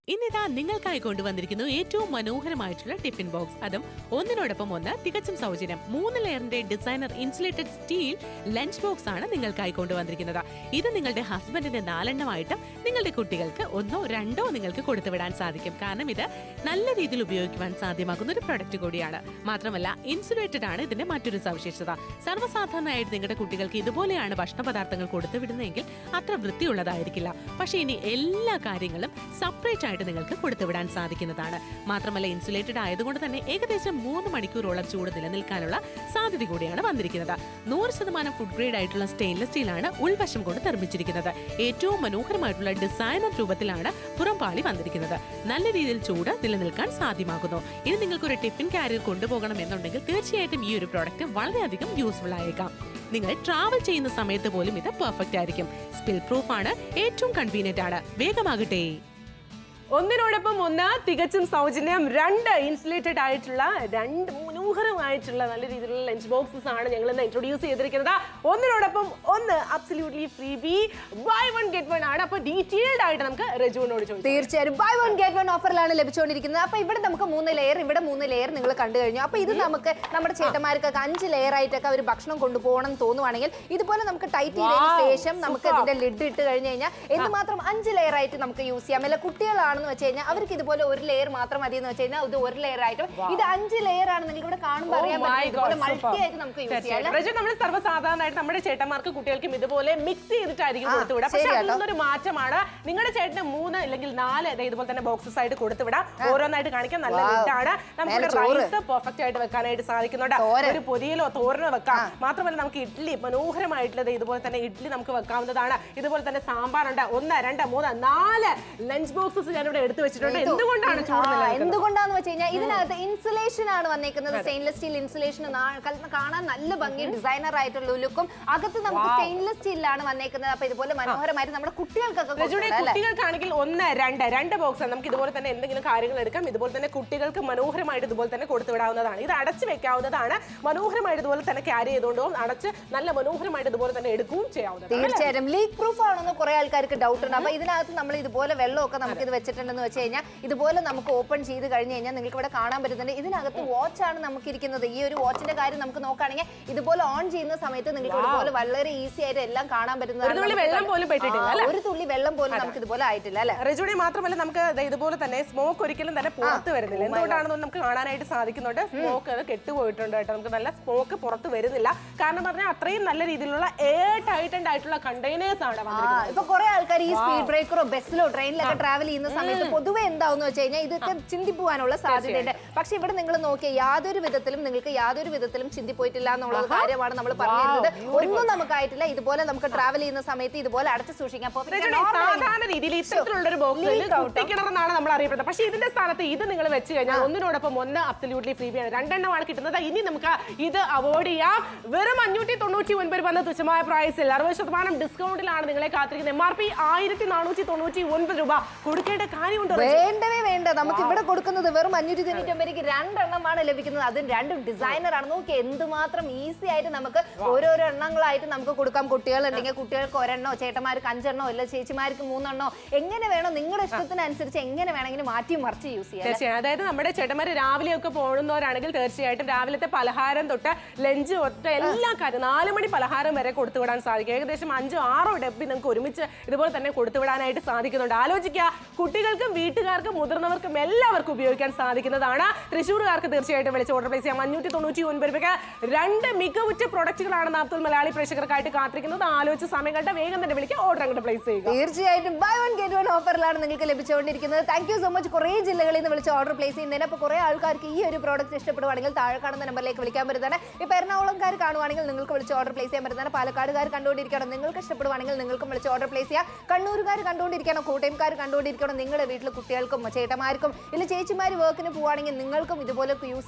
ഇന്നിതാ നിങ്ങൾക്കായി കൊണ്ടുവന്നിരിക്കുന്നു ഏറ്റവും മനോഹരമായിട്ടുള്ള ടിഫിൻ ബോക്സ് അതും ഒന്നിനോടൊപ്പം ഒന്ന് തികച്ചും സൗജന്യം മൂന്ന് ലെയറിന്റെ designer insulated steel lunch box ആണ് നിങ്ങൾക്കായി കൊണ്ടുവന്നിരിക്കുന്നത് ഇത് നിങ്ങളുടെ ഹസ്ബൻഡിന് നാലെണ്ണമായിട്ടും നിങ്ങളുടെ കുട്ടികൾക്ക് ഒന്നോ രണ്ടോ നിങ്ങൾക്ക് കൊടുത്തുവിടാൻ സാധിക്കും കാരണം ഇത് നല്ല രീതിയിൽ ഉപയോഗിക്കുവാൻ സാധ്യമാക്കുന്ന ഒരു പ്രൊഡക്റ്റ് കൂടിയാണ് മാത്രമല്ല ഇൻസുലേറ്റഡ് ആണ് ഇതിന്റെ മറ്റൊരു സവിശേഷത സർവ്വസാധാരണയായിട്ട് നിങ്ങളുടെ കുട്ടികൾക്ക് ഇതുപോലെയാണ് ഭക്ഷണ പദാർത്ഥങ്ങൾ കൊടുത്തുവിടുന്നതെങ്കിൽ അത്ര വൃത്തിയുള്ളതായിരിക്കില്ല പക്ഷേ ഇനി എല്ലാ കാര്യങ്ങളും സെപ്പറേറ്റ് ആയിട്ട് നിങ്ങൾക്ക് കൊടുത്തുവിടാൻ സാധിക്കുന്നതാണ് മാത്രമല്ല ഇൻസുലേറ്റഡ് ആയതുകൊണ്ട് തന്നെ ഏകദേശം മൂന്ന് മണിക്കൂറോളം ചൂട് നിലനിൽക്കാനുള്ള സാധ്യത കൂടിയാണ് വന്നിരിക്കുന്നത് നൂറ് ശതമാനം ഫുഡ് ഗ്രേഡ് ആയിട്ടുള്ള സ്റ്റെയിൻലെസ് സ്റ്റീലാണ് ഉൾവശം കൊണ്ട് നിർമ്മിച്ചിരിക്കുന്നത് ഏറ്റവും മനോഹരമായിട്ടുള്ള ഡിസൈനർ രൂപത്തിലാണ് പുറംപാളി വന്നിരിക്കുന്നത് നല്ല രീതിയിൽ ചൂട് നിലനിൽക്കാൻ സാധ്യമാകുന്നു ഇനി നിങ്ങൾക്ക് ഒരു ടിഫിൻ കാരിയർ കൊണ്ടുപോകണം എന്നുണ്ടെങ്കിൽ തീർച്ചയായിട്ടും ഈ ഒരു പ്രോഡക്റ്റ് വളരെയധികം യൂസ്ഫുൾ ആയേക്കാം നിങ്ങൾ ട്രാവൽ ചെയ്യുന്ന സമയത്ത് പോലും ഇത് പെർഫെക്റ്റ് ആയിരിക്കും സ്പിൽ പ്രൂഫ് ആണ് ഏറ്റവും കൺവീനിയന്റ് ആണ് വേഗമാകട്ടെ ഒന്നിനോടൊപ്പം ഒന്ന് തികച്ചും സൗജന്യം രണ്ട് ഇൻസുലേറ്റഡ് ആയിട്ടുള്ള രണ്ട് മനോഹരമായിട്ടുള്ള നല്ല രീതിയിലുള്ള ലഞ്ച് ബോക്സസ് ആണ് ഞങ്ങൾ ഇന്ന് ഇൻട്രൊഡ്യൂസ് ചെയ്തിരിക്കുന്നത് ഒന്നിനോടൊപ്പം ഒന്ന് അബ്സല്യൂട്ട്ലി ഫ്രീ ബി ബൈ വൺ ഗെറ്റ് വൺ ആണ് അപ്പൊ ഡീറ്റെയിൽഡ് ആയിട്ട് നമുക്ക് രജുവിനോട് ചോദിക്കാം തീർച്ചയായും ബൈ വൺ ഗെറ്റ് വൺ ഓഫറിലാണ് ലഭിച്ചുകൊണ്ടിരിക്കുന്നത് അപ്പൊ ഇവിടെ നമുക്ക് മൂന്ന് ലെയർ ഇവിടെ മൂന്ന് ലെയർ നിങ്ങൾ കണ്ടു കഴിഞ്ഞു അപ്പൊ ഇത് നമുക്ക് നമ്മുടെ ചേട്ടന്മാർക്കൊക്കെ അഞ്ച് ലെയർ ആയിട്ടൊക്കെ അവർ ഭക്ഷണം കൊണ്ടുപോകണം എന്ന് തോന്നുവാണെങ്കിൽ ഇതുപോലെ നമുക്ക് ടൈറ്റ് ചെയ്തതിന് Wow, ശേഷം നമുക്ക് ഇതിന്റെ ലിഡ് ഇട്ട് കഴിഞ്ഞു കഴിഞ്ഞാൽ എന്തുമാത്രം അഞ്ച് ലെയർ ആയിട്ട് നമുക്ക് യൂസ് ചെയ്യാം അല്ല കുട്ടികളാണെന്ന് വെച്ച് കഴിഞ്ഞാൽ അവർക്ക് ഇതുപോലെ ഒരു ലെയർ മാത്രം മതി എന്ന് വെച്ച് കഴിഞ്ഞാൽ ഇത് ഒരു ലെയർ ആയിട്ടും ഇത് അഞ്ച് ലെയർ ആണ് നിങ്ങൾക്ക് ഇവിടെ കാണുമ്പോൾ അറിയാൻ Oh my പറ്റും ഇതുപോലെ God, മൾട്ടി super. ആയിട്ട് നമുക്ക് യൂസ് ചെയ്യാം അല്ലേ? രജു നമ്മൾ സർവ്വസാധാരണമായിട്ട് നമ്മുടെ ചേട്ടന്മാർക്ക് കുട്ടികൾക്കും ഇതുപോലെ മിക്സ് ചെയ്തിട്ടായിരിക്കും ആ, കൊടുത്തുവിടാം പക്ഷെ ശരി അതിൽ കേട്ടോ. നിന്നൊരു മാറ്റമാണ് നിങ്ങളുടെ ചേട്ടന് മൂന്ന് അല്ലെങ്കിൽ നാല് ദേ ഇതുപോലെ തന്നെ ബോക്സസ് ആയിട്ട് കൊടുത്തുവിടാം ഓരോന്നായിട്ട് കാണിക്കാം നല്ല Wow. ലിഡാണ് നമുക്ക് മേലെ ചോറ്. റൈസ് പെർഫെക്റ്റ് ആയിട്ട് വെക്കാനായിട്ട് സാധിക്കുന്നുണ്ട് തോരൻ. ഒരു പൊരിയിലോ തോരനോ വെക്കാം മാത്രമല്ല നമുക്ക് ഇഡ്ഡലി മനോഹരമായിട്ടുള്ളത് ഇതുപോലെ തന്നെ ഇഡ്ഡലി നമുക്ക് വെക്കാവുന്നതാണ് ഇതുപോലെ തന്നെ സാമ്പാറുണ്ട് ഒന്ന് രണ്ട് മൂന്ന് നാല് ലഞ്ച് ബോക്സസ് ഞാനിവിടെ എടുത്തു വെച്ചിട്ടുണ്ട് ഇത് എന്തുകൊണ്ടാണ് ചൂട് ആ, നിലനിൽക്കുന്നത് എന്തുകൊണ്ടാന്ന് വെച്ച് കഴിഞ്ഞാൽ ഇതിനകത്ത് ഇൻസുലേഷൻ ആണ് വന്നേക്കുന്നത് സ്റ്റെയിൻലെസ് സ്റ്റീൽ ഇൻസുലേഷൻ കാണാൻ നല്ല ഭംഗി ഡിസൈനർ ആയിട്ടുള്ള ലുക്കും അകത്ത് നമുക്ക് സ്റ്റെയിൻലെസ് സ്റ്റീലിലാണ് വന്നേക്കുന്നത് അപ്പൊ ഇതുപോലെ മനോഹരമായിട്ട് നമ്മുടെ കുട്ടികൾക്കൊക്കെ രജുടെ കൊടുക്കാം, അല്ലേ? കുട്ടികൾക്കാണെങ്കിൽ ഒന്ന് രണ്ട് രണ്ട് ബോക്സ് നമുക്ക് ഇതുപോലെ തന്നെ എന്തെങ്കിലും കാര്യങ്ങൾ എടുക്കാം ഇതുപോലെ തന്നെ കുട്ടികൾക്ക് മനോഹരമായിട്ട് ഇതുപോലെ തന്നെ കൊടുത്തു വിടാവുന്നതാണ് ഇത് അടച്ച് വെക്കാവുന്നതാണ് മനോഹരമായിട്ട് ഇതുപോലെ തന്നെ ക്യാരി ചെയ്തുകൊണ്ട് പോകും അടച്ച് നല്ല മനോഹരമായിട്ട് ഇതുപോലെ തന്നെ എടുക്കുകയും ചെയ്യാവുന്നതാണ് തീർച്ചയായും ലീക്ക് പ്രൂഫ് ആണെന്ന് കുറെ ആൾക്കാർക്ക് ഡൗട്ട് ഉണ്ട് അപ്പൊ ഇതിനകത്ത് നമ്മൾ ഇതുപോലെ വെള്ളമൊക്കെ നമുക്ക് ഇത് വെച്ചിട്ടുണ്ടെന്ന് വെച്ച് കഴിഞ്ഞാൽ ഇതുപോലെ നമുക്ക് ഓപ്പൺ ചെയ്ത് കഴിഞ്ഞ് കഴിഞ്ഞാൽ നിങ്ങൾക്ക് ഇവിടെ കാണാൻ പറ്റുന്നുണ്ട് ഇതിനകത്ത് വാച്ച് ആണ് നമുക്ക് ഇരിക്കുന്നത് ഈ ഒരു വാച്ചിന്റെ കാര്യം നമുക്ക് നോക്കുകയാണെങ്കിൽ ഇതുപോലെ ഓൺ ചെയ്യുന്ന സമയത്ത് നിങ്ങൾക്ക് ഇതുപോലെ വളരെ ഈസി ആയിട്ട് എല്ലാം കാണാൻ പറ്റുന്നതാണ് ഒരു തുള്ളി നമുക്ക് വെള്ളം പോലും പെട്ടിട്ടില്ല, ആ, അല്ലേ? ഒരു തുള്ളി വെള്ളം പോലും നമുക്ക് ഇതുപോലെ ആയിട്ടില്ല അല്ലെ റെജുഡി മാത്രമല്ല നമുക്ക് ദേ ഇതുപോലെ തന്നെ സ്മോക്ക് ഒരിക്കലും തന്നെ പുറത്ത് വരുന്നില്ല എന്തുകൊണ്ടാണെന്ന് നമുക്ക് കാണാനായിട്ട് സാധിക്കുന്നുണ്ട് സ്മോക്ക് അത് കെട്ടുപോയിട്ടുണ്ട് കേട്ടോ നമുക്ക് നല്ല സ്മോക്ക് പുറത്ത് വരുന്നില്ല കാരണം പറഞ്ഞാൽ അത്രയും നല്ല രീതിയിലുള്ള എയർ ടൈറ്റൻഡ് ആയിട്ടുള്ള കണ്ടെയ്നേഴ്സ് ആണ് വന്നിരിക്കുന്നത് ഇപ്പൊ കുറെ ആൾക്കാർ ഈ സ്പീഡ് ബ്രേക്കറോ ബസ്സിലോ ട്രെയിനിലൊക്കെ ട്രാവൽ ചെയ്യുന്ന സമയത്ത് പൊതുവെ എന്താവെന്ന് വെച്ച് കഴിഞ്ഞാൽ ഇതൊക്കെ ചിന്തിപ്പോവാനുള്ള സാധ്യതയുണ്ട് പക്ഷെ ഇവിടെ നിങ്ങൾ നോക്കിയ യാതൊരു വിധത്തിലും നിങ്ങൾക്ക് യാതൊരു വിധത്തിലും ചിന്തിപ്പോയിട്ടില്ല എന്നുള്ള കാര്യമാണ് നമ്മൾ പറഞ്ഞിരുന്നത് ഒന്നും നമുക്കായിട്ടില്ല ഇതുപോലെ നമുക്ക് ട്രാവൽ ചെയ്യുന്ന സമയത്ത് ഇതുപോലെ അടച്ചു സൂക്ഷിക്കാം Perfect രജനി, normal ആയി. സാധാരണ രീതിയിൽ ഇത്തരത്തിലുള്ള ഒരു ബോക്സിൽ Leak out. കുട്ടിക്കിണറെന്നാണ് നമ്മൾ അറിയപ്പെടുന്നത് പക്ഷേ ഇതിന്റെ സ്ഥാനത്ത് ഇത് നിങ്ങൾ വെച്ച് കഴിഞ്ഞാൽ ഒന്നിനോടൊപ്പം ഒന്ന് അബ്സല്യൂട്ട്ലി ഫ്രീ ആണ് രണ്ടെണ്ണമാണ് കിട്ടുന്നത് ഇനി നമുക്ക് ഇത് അവോയ്ഡ് ചെയ്യാം വെറും അഞ്ഞൂറ്റി തൊണ്ണൂറ്റി ഒൻപത് വന്ന തുച്ഛമായ പ്രൈസിൽ അറുപത് ശതമാനം ഡിസ്കൗണ്ടിലാണ് നിങ്ങളെ കാത്തിരിക്കുന്നത് എം ആർ പി ആയിരത്തി നാനൂറ്റി തൊണ്ണൂറ്റി ഒൻപത് രൂപ കൊടുക്കേണ്ട കാര്യമുണ്ടോ രജനി? വേണ്ടവേ വേണ്ട നമുക്ക് ഇവിടെ കൊടുക്കുന്നത് വെറും അഞ്ഞൂറ്റി തൊണ്ണൂറ്റി ഒമ്പതിലേക്ക് രണ്ടെണ്ണമാണ് ലഭിക്കുന്നത് അതും രണ്ടും ഡിസൈനർ ആണ് നോക്കി എന്തുമാത്രം ഈസി ആയിട്ട് നമുക്ക് ഓരോരോ എണ്ണങ്ങളായിട്ട് നമുക്ക് കൊടുക്കാം കുട്ടികളുണ്ടെങ്കിൽ കുട്ടികൾക്ക് ഒരെണ്ണോ ചേട്ടന്മാർക്ക് അഞ്ചെണ്ണോ അല്ല ചേച്ചിമാർക്ക് മൂന്നെണ്ണോ എങ്ങനെ വേണോ നിങ്ങളുടെ ഇഷ്ടത്തിനനുസരിച്ച് എങ്ങനെ വേണമെങ്കിലും മാറ്റി മറിച്ച് യൂസ് ചെയ്യാം തീർച്ചയായും അതായത് നമ്മുടെ ചേട്ടന്മാര് രാവിലെയൊക്കെ പോകുന്നവരാണെങ്കിൽ തീർച്ചയായിട്ടും രാവിലത്തെ പലഹാരം തൊട്ട് ലഞ്ച് തൊട്ട് എല്ലാ കാര്യം നാല് മണി പലഹാരം വരെ കൊടുത്തു വിടാൻ സാധിക്കും ഏകദേശം അഞ്ചോ ആറോ ഡബ്ബി നമുക്ക് ഒരുമിച്ച് ഇതുപോലെ തന്നെ കൊടുത്തു വിടാനായിട്ട് സാധിക്കുന്നുണ്ട് ആലോചിക്കുക കുട്ടികൾക്കും വീട്ടുകാർക്കും മുതിർന്നവർക്കും എല്ലാവർക്കും ഉപയോഗിക്കാൻ സാധിക്കുന്നതാണ് തൃശ്ശൂർകാർക്ക് തീർച്ചയായിട്ടും വിളിച്ച് ഓർഡർ പ്ലേസ് ചെയ്യാം അഞ്ഞൂറ്റി തൊണ്ണൂറ്റി ഒൻപത് രൂപയ്ക്ക് രണ്ട് മികവുറ്റ പ്രൊഡക്റ്റുകളാണ് നാപ്തുൽ മലയാളി പ്രേക്ഷകർക്കായിട്ട് കാത്തിരിക്കുന്നത് ആലോചിച്ച് സമയം കണ്ട വേഗം തന്നെ വിളിക്കുക ഓർഡർ അങ്ങോട്ട് പ്ലേസ് ചെയ്യുക തീർച്ചയായിട്ടും ബൈ വൺ ഗെറ്റ് വൺ ഓഫറിലാണ് നിങ്ങൾക്ക് ലഭിച്ചുകൊണ്ടിരിക്കുന്നത് താങ്ക് യു സോ മച്ച് കുറേ ജില്ലകളിൽ നിന്ന് വിളിച്ച് ഓർഡർ പ്ലേസ് ചെയ്യുന്നതിന് അപ്പോൾ കുറേ ആൾക്കാർക്ക് ഈ ഒരു പ്രോഡക്റ്റ് ഇഷ്ടപ്പെടുവാണെങ്കിൽ താഴെ കാണുന്ന നമ്പറിലേക്ക് വിളിക്കാൻ പറ്റുന്നതാണ് ഇപ്പോൾ എറണാകുളംകാർ കാണുവാണെങ്കിൽ നിങ്ങൾക്ക് വിളിച്ച് ഓർഡർ പ്ലേസ് ചെയ്യാൻ പറ്റുന്നതാണ് പാലക്കാടുകാർ കണ്ടുകൊണ്ടിരിക്കണം നിങ്ങൾക്ക് ഇഷ്ടപ്പെടുവാണെങ്കിൽ നിങ്ങൾക്കും വിളിച്ച് ഓർഡർ പ്ലേസ് ചെയ്യാം കണ്ണൂരുകാർ കണ്ടുകൊണ്ടിരിക്കണം കോട്ടയംകാർ കണ്ടുകൊണ്ടിരിക്കണം നിങ്ങളുടെ വീട്ടിൽ കുട്ടികൾക്കും ചേട്ടന്മാർക്കും ഇല്ല ചേച്ചിമാർ വർക്കിന് പോവുകയാണെങ്കിൽ നിങ്ങൾക്കും ഇതുപോലെ യൂസ് ചെയ്യണമെങ്കിൽ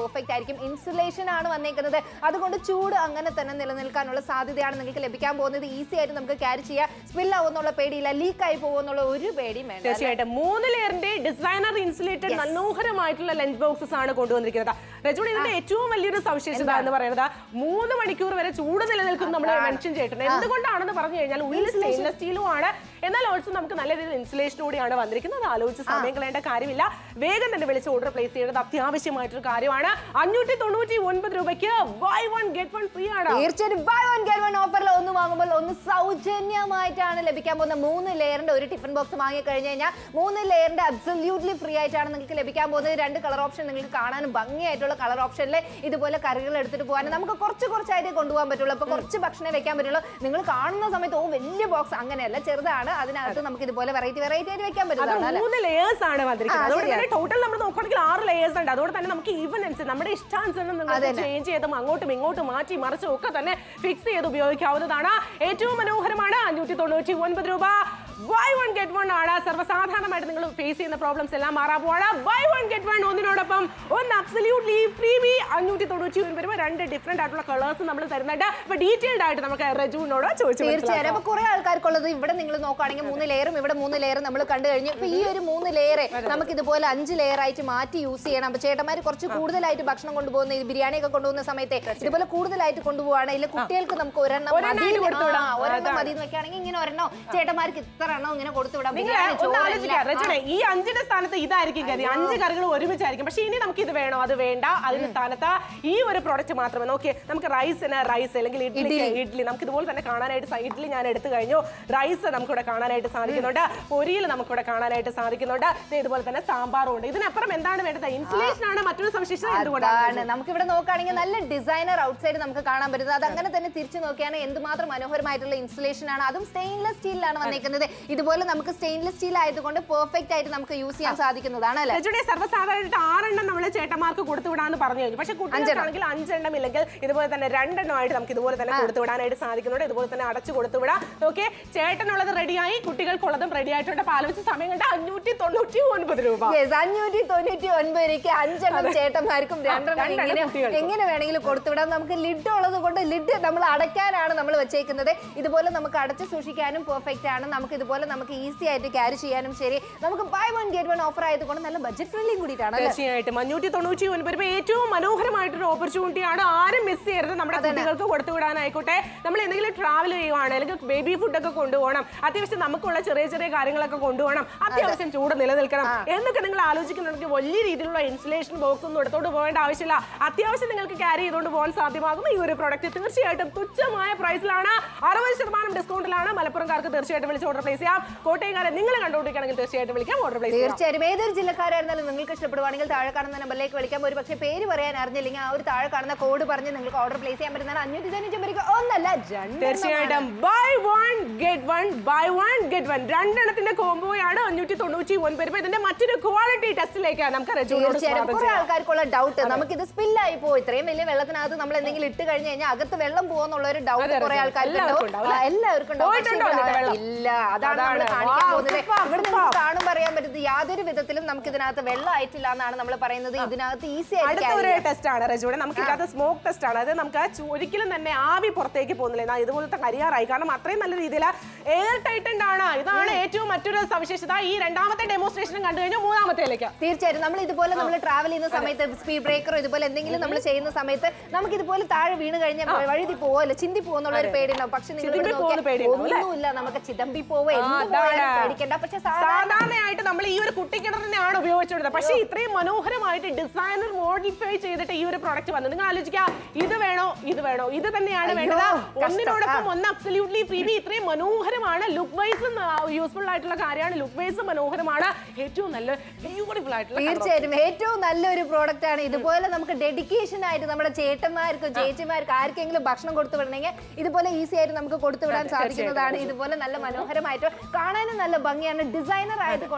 പെർഫെക്റ്റ് ആയിരിക്കും ഇൻസുലേഷൻ ആണ് വന്നേക്കുന്നത് അതുകൊണ്ട് ചൂട് അങ്ങനെ തന്നെ നിലനിൽക്കാനുള്ള സാധ്യതയാണ് നിങ്ങൾക്ക് ലഭിക്കാൻ പോകുന്നത് ഈസി ആയിട്ട് നമുക്ക് ക്യാരി ചെയ്യാം സ്പിൽ ആവുന്നുള്ള പേടിയില്ല ലീക്ക് ആയി പോകുന്നുള്ള ഒരു പേടിയും വേണ്ട തീർച്ചയായിട്ടും മൂന്ന് ലെയറിന്റെ ഡിസൈനർ ഇൻസുലേറ്റഡ് മനോഹരമായിട്ടുള്ള ലഞ്ച് ബോക്സസ് ആണ് കൊണ്ടുവന്നിരിക്കുന്നത് രജുണി ഇതിന്റെ ഏറ്റവും വലിയൊരു സവിശേഷത എന്ന് പറയുന്നത് മൂന്ന് മണിക്കൂർ വരെ ചൂട് നിലനിൽക്കും നമ്മൾ മെൻഷൻ ചെയ്തിട്ടുണ്ട് എന്തുകൊണ്ടാണെന്ന് പറഞ്ഞു കഴിഞ്ഞാൽ ഉള്ളിൽ സ്റ്റെയിൻലെസ് സ്റ്റീലും ആണ് എന്നാൽ ഓൾസോ നമുക്ക് നല്ല രീതിയിൽ ഇൻസുലേഷൻ കൂടിയാണ് വന്നിരിക്കുന്നത് അത് ആലോചിച്ച് സമയം കളയേണ്ട കാര്യമില്ല വേഗം തന്നെ വിളിച്ച് ഓർഡർ പ്ലേസ് ചെയ്യേണ്ടത് അത്യാവശ്യമായിട്ടൊരു കാര്യമാണ് അഞ്ഞൂറ്റി തൊണ്ണൂറ്റി ഒൻപത് രൂപയ്ക്ക് buy one get one free ആണ് തീർച്ചയായിട്ടും ബൈ വൺ ഗെറ്റ് വൺ ഓഫറിൽ ഒന്ന് വാങ്ങുമ്പോൾ ഒന്ന് സൗജന്യമായിട്ടാണ് ലഭിക്കാൻ പോകുന്ന മൂന്ന് ലെയറിന്റെ ഒരു ടിഫിൻ ബോക്സ് വാങ്ങി കഴിഞ്ഞു കഴിഞ്ഞാൽ മൂന്ന് ലെയറിന്റെ അബ്സല്യൂട്ട്ലി ഫ്രീ ആയിട്ടാണ് നിങ്ങൾക്ക് ലഭിക്കാൻ പോകുന്നത് രണ്ട് കളർ ഓപ്ഷൻ നിങ്ങൾക്ക് കാണാനും ഭംഗിയായിട്ടുള്ള കളർ ഓപ്ഷനിൽ ഇതുപോലെ കറികൾ എടുത്തിട്ട് പോകാനും നമുക്ക് കുറച്ച് കുറച്ചായിട്ടേ കൊണ്ടുപോകാൻ പറ്റുള്ളൂ അപ്പൊ കുറച്ച് ഭക്ഷണം വെക്കാൻ പറ്റുള്ളൂ നിങ്ങൾ കാണുന്ന സമയത്ത് ഓ വലിയ ബോക്സ് അങ്ങനെയല്ല ചെറുതാണ് അതിനകത്ത് നമുക്ക് ഇതുപോലെ വെറൈറ്റി വെറൈറ്റി ആയിട്ട് വെക്കാൻ അത് പറ്റുന്നതാണ് അല്ലേ മൂന്ന് ലേയേഴ്സ് ആണ് വന്നിരിക്കുന്നത് ആ, അതുകൊണ്ട് ശരിയാ. തന്നെ ടോട്ടൽ നമ്മൾ നോക്കുകയാണെങ്കിൽ ആറ് ലേയേഴ്സ് ഉണ്ട് അതുകൊണ്ട് തന്നെ നമുക്ക് ഈവൻ അനുസരിച്ച് നമ്മുടെ ഇഷ്ടാനുസരണം നിങ്ങൾക്ക് അതന്നെ. ചേഞ്ച് ചെയ്തും അങ്ങോട്ടും ഇങ്ങോട്ടും മാറ്റി മറിച്ചും ഒക്കെ തന്നെ ഫിക്സ് ചെയ്ത് ഉപയോഗിക്കാവുന്നതാണ് ഏറ്റവും മനോഹരമാണ് അഞ്ഞൂറ്റി തൊണ്ണൂറ്റി ഒൻപത് രൂപ ബൈ വൺ ഗെറ്റ് വൺ ആണ് സർവ്വസാധാരണമായിട്ട് നിങ്ങൾ ഫേസ് ചെയ്യുന്ന പ്രോബ്ലംസ് എല്ലാം മാറാൻ പോവാണ് ബൈ വൺ ഗെറ്റ് വൺ ഒന്നിനോടൊപ്പം ഒന്ന് അബ്സല്യൂട്ട്ലി ഫ്രീ ബി അഞ്ഞൂറ്റി തൊണ്ണൂറ്റി ഒൻപത് രൂപ രണ്ട് ഡിഫറെന്റ് ആയിട്ടുള്ള കളേഴ്സ് നമ്മൾ തരുന്നുണ്ട് അപ്പൊ ഡീറ്റെയിൽഡ് ആയിട്ട് നമുക്ക് റജുവിനോട് ചോദിച്ചു തീർച്ചയായും അപ്പൊ കുറെ ആൾക്കാർക്കുള്ളത് ഇവിടെ നിങ്ങൾ നോക്കുകയാണെങ്കിൽ മൂന്ന് ലെയറും ഇവിടെ മൂന്ന് ലെയറും നമ്മൾ കണ്ടു കഴിഞ്ഞു ഇപ്പൊ ഈ ഒരു മൂന്ന് ലെയർ നമുക്ക് ഇതുപോലെ അഞ്ച് ലെയർ ആയിട്ട് മാറ്റി യൂസ് ചെയ്യണം അപ്പൊ ചേട്ടന്മാർ കുറച്ച് കൂടുതലായിട്ട് ഭക്ഷണം കൊണ്ടുപോകുന്ന ഈ ബിരിയാണി ഒക്കെ കൊണ്ടുപോകുന്ന സമയത്ത് ഇതുപോലെ കൂടുതലായിട്ട് കൊണ്ടുപോവാണ് ഇതിൽ കുട്ടികൾക്ക് നമുക്ക് ഒരെണ്ണം ഒരെണ്ണമായിട്ട് മതി കൊടുത്തുവിടാം. ആ, ഒരെണ്ണം മതി എന്ന് വെക്കുകയാണെങ്കിൽ ഇങ്ങനെ ഒരെണ്ണം ചേട്ടന്മാർക്ക് ഇത്ര എണ്ണം ഇങ്ങനെ കൊടുത്തുവിടാം നിങ്ങൾ ബിരിയാണി ഒന്ന് ചോറ് ആലോചിക്കുക എല്ലാം. രചന ഈ അഞ്ചിന്റെ സ്ഥാനത്ത് ഇതായിരിക്കും ഗതി അഞ്ച് കറികൾ ഒരുമിച്ചായിരിക്കും പക്ഷെ ഇനി നമുക്ക് ഇത് വേണോ അത് വേണ്ട അതിന്റെ സ്ഥാനത്ത് ഈ ഒരു പ്രോഡക്റ്റ് മാത്രമേ നോക്കിയേ നമുക്ക് റൈസിന് റൈസ് അല്ലെങ്കിൽ ഇഡ്ഡലി ഇഡ്ഡലി നമുക്ക് ഇതുപോലെ തന്നെ കാണാനായിട്ട് സ- ഇഡ്ഡലി ഞാൻ എടുത്തു കഴിഞ്ഞു റൈസ് നമുക്കിവിടെ കാണാനായിട്ട് സാധിക്കുന്നുണ്ട് പൊരിയിൽ നമുക്കിവിടെ കാണാനായിട്ട് സാധിക്കുന്നുണ്ട് ദേ ഇതുപോലെ തന്നെ സാമ്പാറും ഉണ്ട് ഇതിനപ്പുറം എന്താണ് വേണ്ടത് ഇൻസുലേഷൻ ആണ് മറ്റൊരു സവിശേഷത എന്തുകൊണ്ടാണ് അതാണ് നമുക്ക് ഇവിടെ നോക്കുകയാണെങ്കിൽ നല്ല ഡിസൈനർ ഔട്ട്സൈഡ് നമുക്ക് കാണാൻ പറ്റുന്നത് അത് അങ്ങനെ തന്നെ തിരിച്ചു നോക്കിയാണ് എന്തുമാത്രം മനോഹരമായിട്ടുള്ള ഇൻസുലേഷൻ ആണ് അതും സ്റ്റെയിൻലെസ് സ്റ്റീലിലാണ് വന്നിരിക്കുന്നത് ഇതുപോലെ നമുക്ക് സ്റ്റെയിൻലെസ് സ്റ്റീൽ ആയതുകൊണ്ട് പെർഫെക്റ്റ് ആയിട്ട് നമുക്ക് യൂസ് ചെയ്യാൻ സാധിക്കുന്നതാണ് അല്ലേ രജുടെ സർവ്വസാധാരണ ആറെണ്ണം നമ്മൾ ചേട്ടന്മാർക്ക് കൊടുത്തുവിടാന്ന് പറഞ്ഞു കഴിഞ്ഞു പക്ഷെ കുട്ടികൾക്കാണെങ്കിൽ അഞ്ചെണ്ണം ഇല്ലെങ്കിൽ ഇതുപോലെ തന്നെ രണ്ടെണ്ണമായിട്ട് നമുക്ക് ഇതുപോലെ തന്നെ കൊടുത്തുവിടാനായിട്ട് സാധിക്കുന്നുണ്ട് ഇതുപോലെ തന്നെ അടച്ചു കൊടുത്തുവിടാം ഓക്കെ ചേട്ടനുള്ളത് റെഡിയായി കുട്ടികൾക്കുള്ളതും റെഡി ആയിട്ടുണ്ട് പാലോചിച്ച സമയം കണ്ട് അഞ്ഞൂറ്റി തൊണ്ണൂറ്റി ഒൻപത് രൂപ Yes, അഞ്ഞൂറ്റി തൊണ്ണൂറ്റി ഒൻപതിലേക്ക് അഞ്ചെണ്ണം ചേട്ടന്മാർക്കും രണ്ടെണ്ണം രണ്ടെണ്ണം ഇങ്ങനെ കുട്ടികൾക്കും. എങ്ങനെ വേണമെങ്കിലും കൊടുത്തുവിടാം നമുക്ക് ലിഡ് ഉള്ളത് കൊണ്ട് ലിഡ് നമ്മൾ അടയ്ക്കാനാണ് നമ്മൾ വെച്ചേക്കുന്നത് ഇതുപോലെ നമുക്ക് അടച്ച് സൂക്ഷിക്കാനും പെർഫെക്റ്റ് ആണ് നമുക്ക് ഇതുപോലെ നമുക്ക് ഈസി ആയിട്ട് ക്യാരി ചെയ്യാനും ശരി നമുക്ക് buy one get one offer ആയതുകൊണ്ട് നല്ല ബഡ്ജറ്റ് ഫ്രണ്ട്ലിയും കൂടിയിട്ടാണ് അല്ലേ? തീർച്ചയായിട്ടും അഞ്ഞൂറ്റി തൊണ്ണൂറ്റി ഒൻപത് രൂപ ഏറ്റവും മനോഹരമായിട്ടൊരു ഓപ്പർച്യൂണിറ്റി ആണ് ആരും മിസ് ചെയ്യരുത് നമ്മുടെ കുട്ടികൾക്ക് കൊടുത്തു വിടാനായിക്കോട്ടെ നമ്മൾ എന്തെങ്കിലും ട്രാവൽ ചെയ്യുവാണ് അല്ലെങ്കിൽ ബേബി ഫുഡ് ഒക്കെ കൊണ്ടുപോകണം അത്യാവശ്യം നമുക്കുള്ള ചെറിയ ചെറിയ കാര്യങ്ങളൊക്കെ കൊണ്ടുപോകണം അത്യാവശ്യം ചൂട് നിലനിൽക്കണം എന്നൊക്കെ നിങ്ങൾ ആലോചിക്കുന്നുണ്ടെങ്കിൽ വലിയ രീതിയിലുള്ള ഇൻസുലേഷൻ ബോക്സ് ഒന്നും എടുത്തോണ്ട് പോകേണ്ട ആവശ്യമില്ല അത്യാവശ്യം നിങ്ങൾക്ക് ക്യാരി ചെയ്തുകൊണ്ട് പോകാൻ സാധ്യമാകും ഈ ഒരു പ്രൊഡക്റ്റ് തീർച്ചയായിട്ടും തുച്ഛമായ പ്രൈസിലാണ് അറുപത് ശതമാനം ഡിസ്കൗണ്ടിലാണ് മലപ്പുറംകാർക്ക് തീർച്ചയായിട്ടും വിളിച്ച് ഓർഡർ പ്ലേസ് ചെയ്യാം കോട്ടയംകാരെ നിങ്ങൾ കണ്ടുപിടിക്കുകയാണെങ്കിൽ തീർച്ചയായിട്ടും വിളിക്കാം ഓർഡർ പ്ലേസ് ചെയ്യാം തീർച്ചയായും ഏതൊരു ജില്ലക്കാരായിരുന്നാലും നിങ്ങൾക്ക് ഇഷ്ടപ്പെടുവാണെങ്കിൽ താഴെ കാണുന്ന നമ്പറിലേക്ക് വിളിക്കാം ഒരു പക്ഷേ പേര് പറയാൻ അറിഞ്ഞില്ലെങ്കിൽ ആ ഒരു താഴെ കാണുന്ന കോഡ് പറഞ്ഞ് നിങ്ങൾക്ക് ഓർഡർ പ്ലേസ് ചെയ്യാൻ പറ്റുന്നതാണ് അഞ്ഞൂറ്റി തൊണ്ണൂറ്റി ഒമ്പത് ഒന്നല്ല രണ്ട് തീർച്ചയായിട്ടും buy one get one buy one get one രണ്ടെണ്ണത്തിന്റെ കോംബോയാണ് അഞ്ഞൂറ്റി തൊണ്ണൂറ്റി ഒൻപത് രൂപ ഇതിന്റെ മറ്റൊരു ക്വാളിറ്റി ടെസ്റ്റിലേക്ക് നമുക്ക് രജുവിനോട് തീർച്ചയായും സ്വാഗതം കുറെ ചെയ്യാം ആൾക്കാർക്കുള്ള ഡൗട്ട് നമുക്ക് ഇത് സ്പില്ലായി പോകും ഇത്രയും വലിയ വെള്ളത്തിനകത്ത് നമ്മൾ എന്തെങ്കിലും ഇട്ട് കഴിഞ്ഞ് കഴിഞ്ഞാൽ അകത്ത് വെള്ളം പോകുന്നുള്ള ഒരു ഡൗട്ട് അതെ, കുറെ അതെ. ആൾക്കാർക്ക് എല്ലാവർക്കും ഉണ്ടാവും. ഉണ്ടാവും, ആ, എല്ലാവർക്കും ഉണ്ടാവും. പക്ഷേ പോയിട്ടുണ്ടോ ഇവിടെ എന്നിട്ട് വെള്ളം? ഇല്ല അതാണ് നമ്മൾ അതാണ്. കാണിക്കാൻ Wow, പോകുന്നത് super, ഇവിടെ super. നിങ്ങൾക്ക് കാണുമ്പോൾ അറിയാൻ പറ്റുന്നത് യാതൊരു വിധത്തിലും നമുക്ക് ഇതിനകത്ത് വെള്ളം ആയിട്ടില്ല എന്നാണ് നമ്മൾ പറയുന്നത് ഇതിനകത്ത് ഈസി ആയിട്ട് അടുത്ത carry ഒരു ചെയ്യാം. ടെസ്റ്റ് ആണ് രജുവിടെ നമുക്ക് ഇതിനകത്ത് സ്മോക്ക് ടെസ്റ്റ് ആണ് അത് നമുക്ക് ചു- ഒരിക്കലും തന്നെ ആവി പുറത്തേക്ക് പോകുന്നില്ല എന്നാൽ ഇതുപോലത്തെ കരിയാറായി കാരണം അത്രയും നല്ല രീതിയിൽ എയർ ടൈറ്റൻഡ് ആണ് ഇതാണ് ഏറ്റവും മറ്റൊരു സവിശേഷത ഈ രണ്ടാമത്തെ ഡെമോൺസ്ട്രേഷനും കണ്ടു കഴിഞ്ഞാൽ മൂന്നാമത്തേലേക്ക് തീർച്ചയായും നമ്മൾ ഇതുപോലെ നമ്മൾ ട്രാവൽ ചെയ്യുന്ന സമയത്ത് സ്പീഡ് ബ്രേക്കറോ ഇതുപോലെ എന്തെങ്കിലും നമ്മൾ ചെയ്യുന്ന സമയത്ത് നമുക്ക് ഇതുപോലെ താഴെ വീണ് കഴിഞ്ഞാൽ വഴുതി പോവല്ലോ ചിന്തി പോകുന്നുള്ള ഒരു പേടിയുണ്ടാവും പക്ഷെ നിങ്ങൾ ചിതമ്പി ഇവിടെ പോകുന്ന നോക്കിയാൽ പേടിയുണ്ടാവും, അല്ലേ? ഒന്നുമില്ല നമുക്ക് ചിതമ്പി പോവോ എന്ത് അതാണ്. പോയാലും പേടിക്കണ്ട പക്ഷെ സാധാരണ സാധാരണയായിട്ട് നമ്മൾ ഈ ഒരു കുട്ടിക്കിണറിനെയാണ് ഉപയോഗിച്ചുകൊടുത്തത് പക്ഷേ ഇത്രയും മനോഹരമായിട്ട് ഡിസൈനർ മോഡിഫൈ ചെയ്തിട്ട് ഈ ഒരു പ്രോഡക്റ്റ് വന്നു നിങ്ങൾ ആലോചിക്കുക ഇത് വേണോ ഇത് വേണോ ഇത് തന്നെയാണ് അയ്യോ, വേണ്ടത് കഷ്ടം. ഒന്നിനോടൊപ്പം ഒന്ന് അബ്സല്യൂട്ട്ലി ഫ്രീ ഇത്രയും മനോഹരമാണ് ലുക്ക് വൈസും യൂസ്ഫുൾ ആയിട്ടുള്ള കാര്യമാണ് ലുക്ക് വൈസും മനോഹരമാണ് ഏറ്റവും നല്ല ബ്യൂട്ടിഫുൾ ആയിട്ടുള്ള colour. തീർച്ചയായും ഏറ്റവും നല്ലൊരു പ്രോഡക്റ്റ് ആണ് ഇതുപോലെ നമുക്ക് ഡെഡിക്കേഷൻ ആയിട്ട് നമ്മുടെ ചേട്ടന്മാർക്കും ചേച്ചിമാർക്കും ആർക്കെങ്കിലും ഭക്ഷണം കൊടുത്തു വിടണമെങ്കിൽ ഇതുപോലെ ഈസി ആയിട്ട് നമുക്ക് കൊടുത്തു വിടാൻ സാധിക്കുന്നതാണ് ഇതുപോലെ നല്ല മനോഹരമായിട്ട് കാണാനും നല്ല ഭംഗിയാണ് ഡിസൈനർ ആയതുകൊണ്ട് കാണാൻ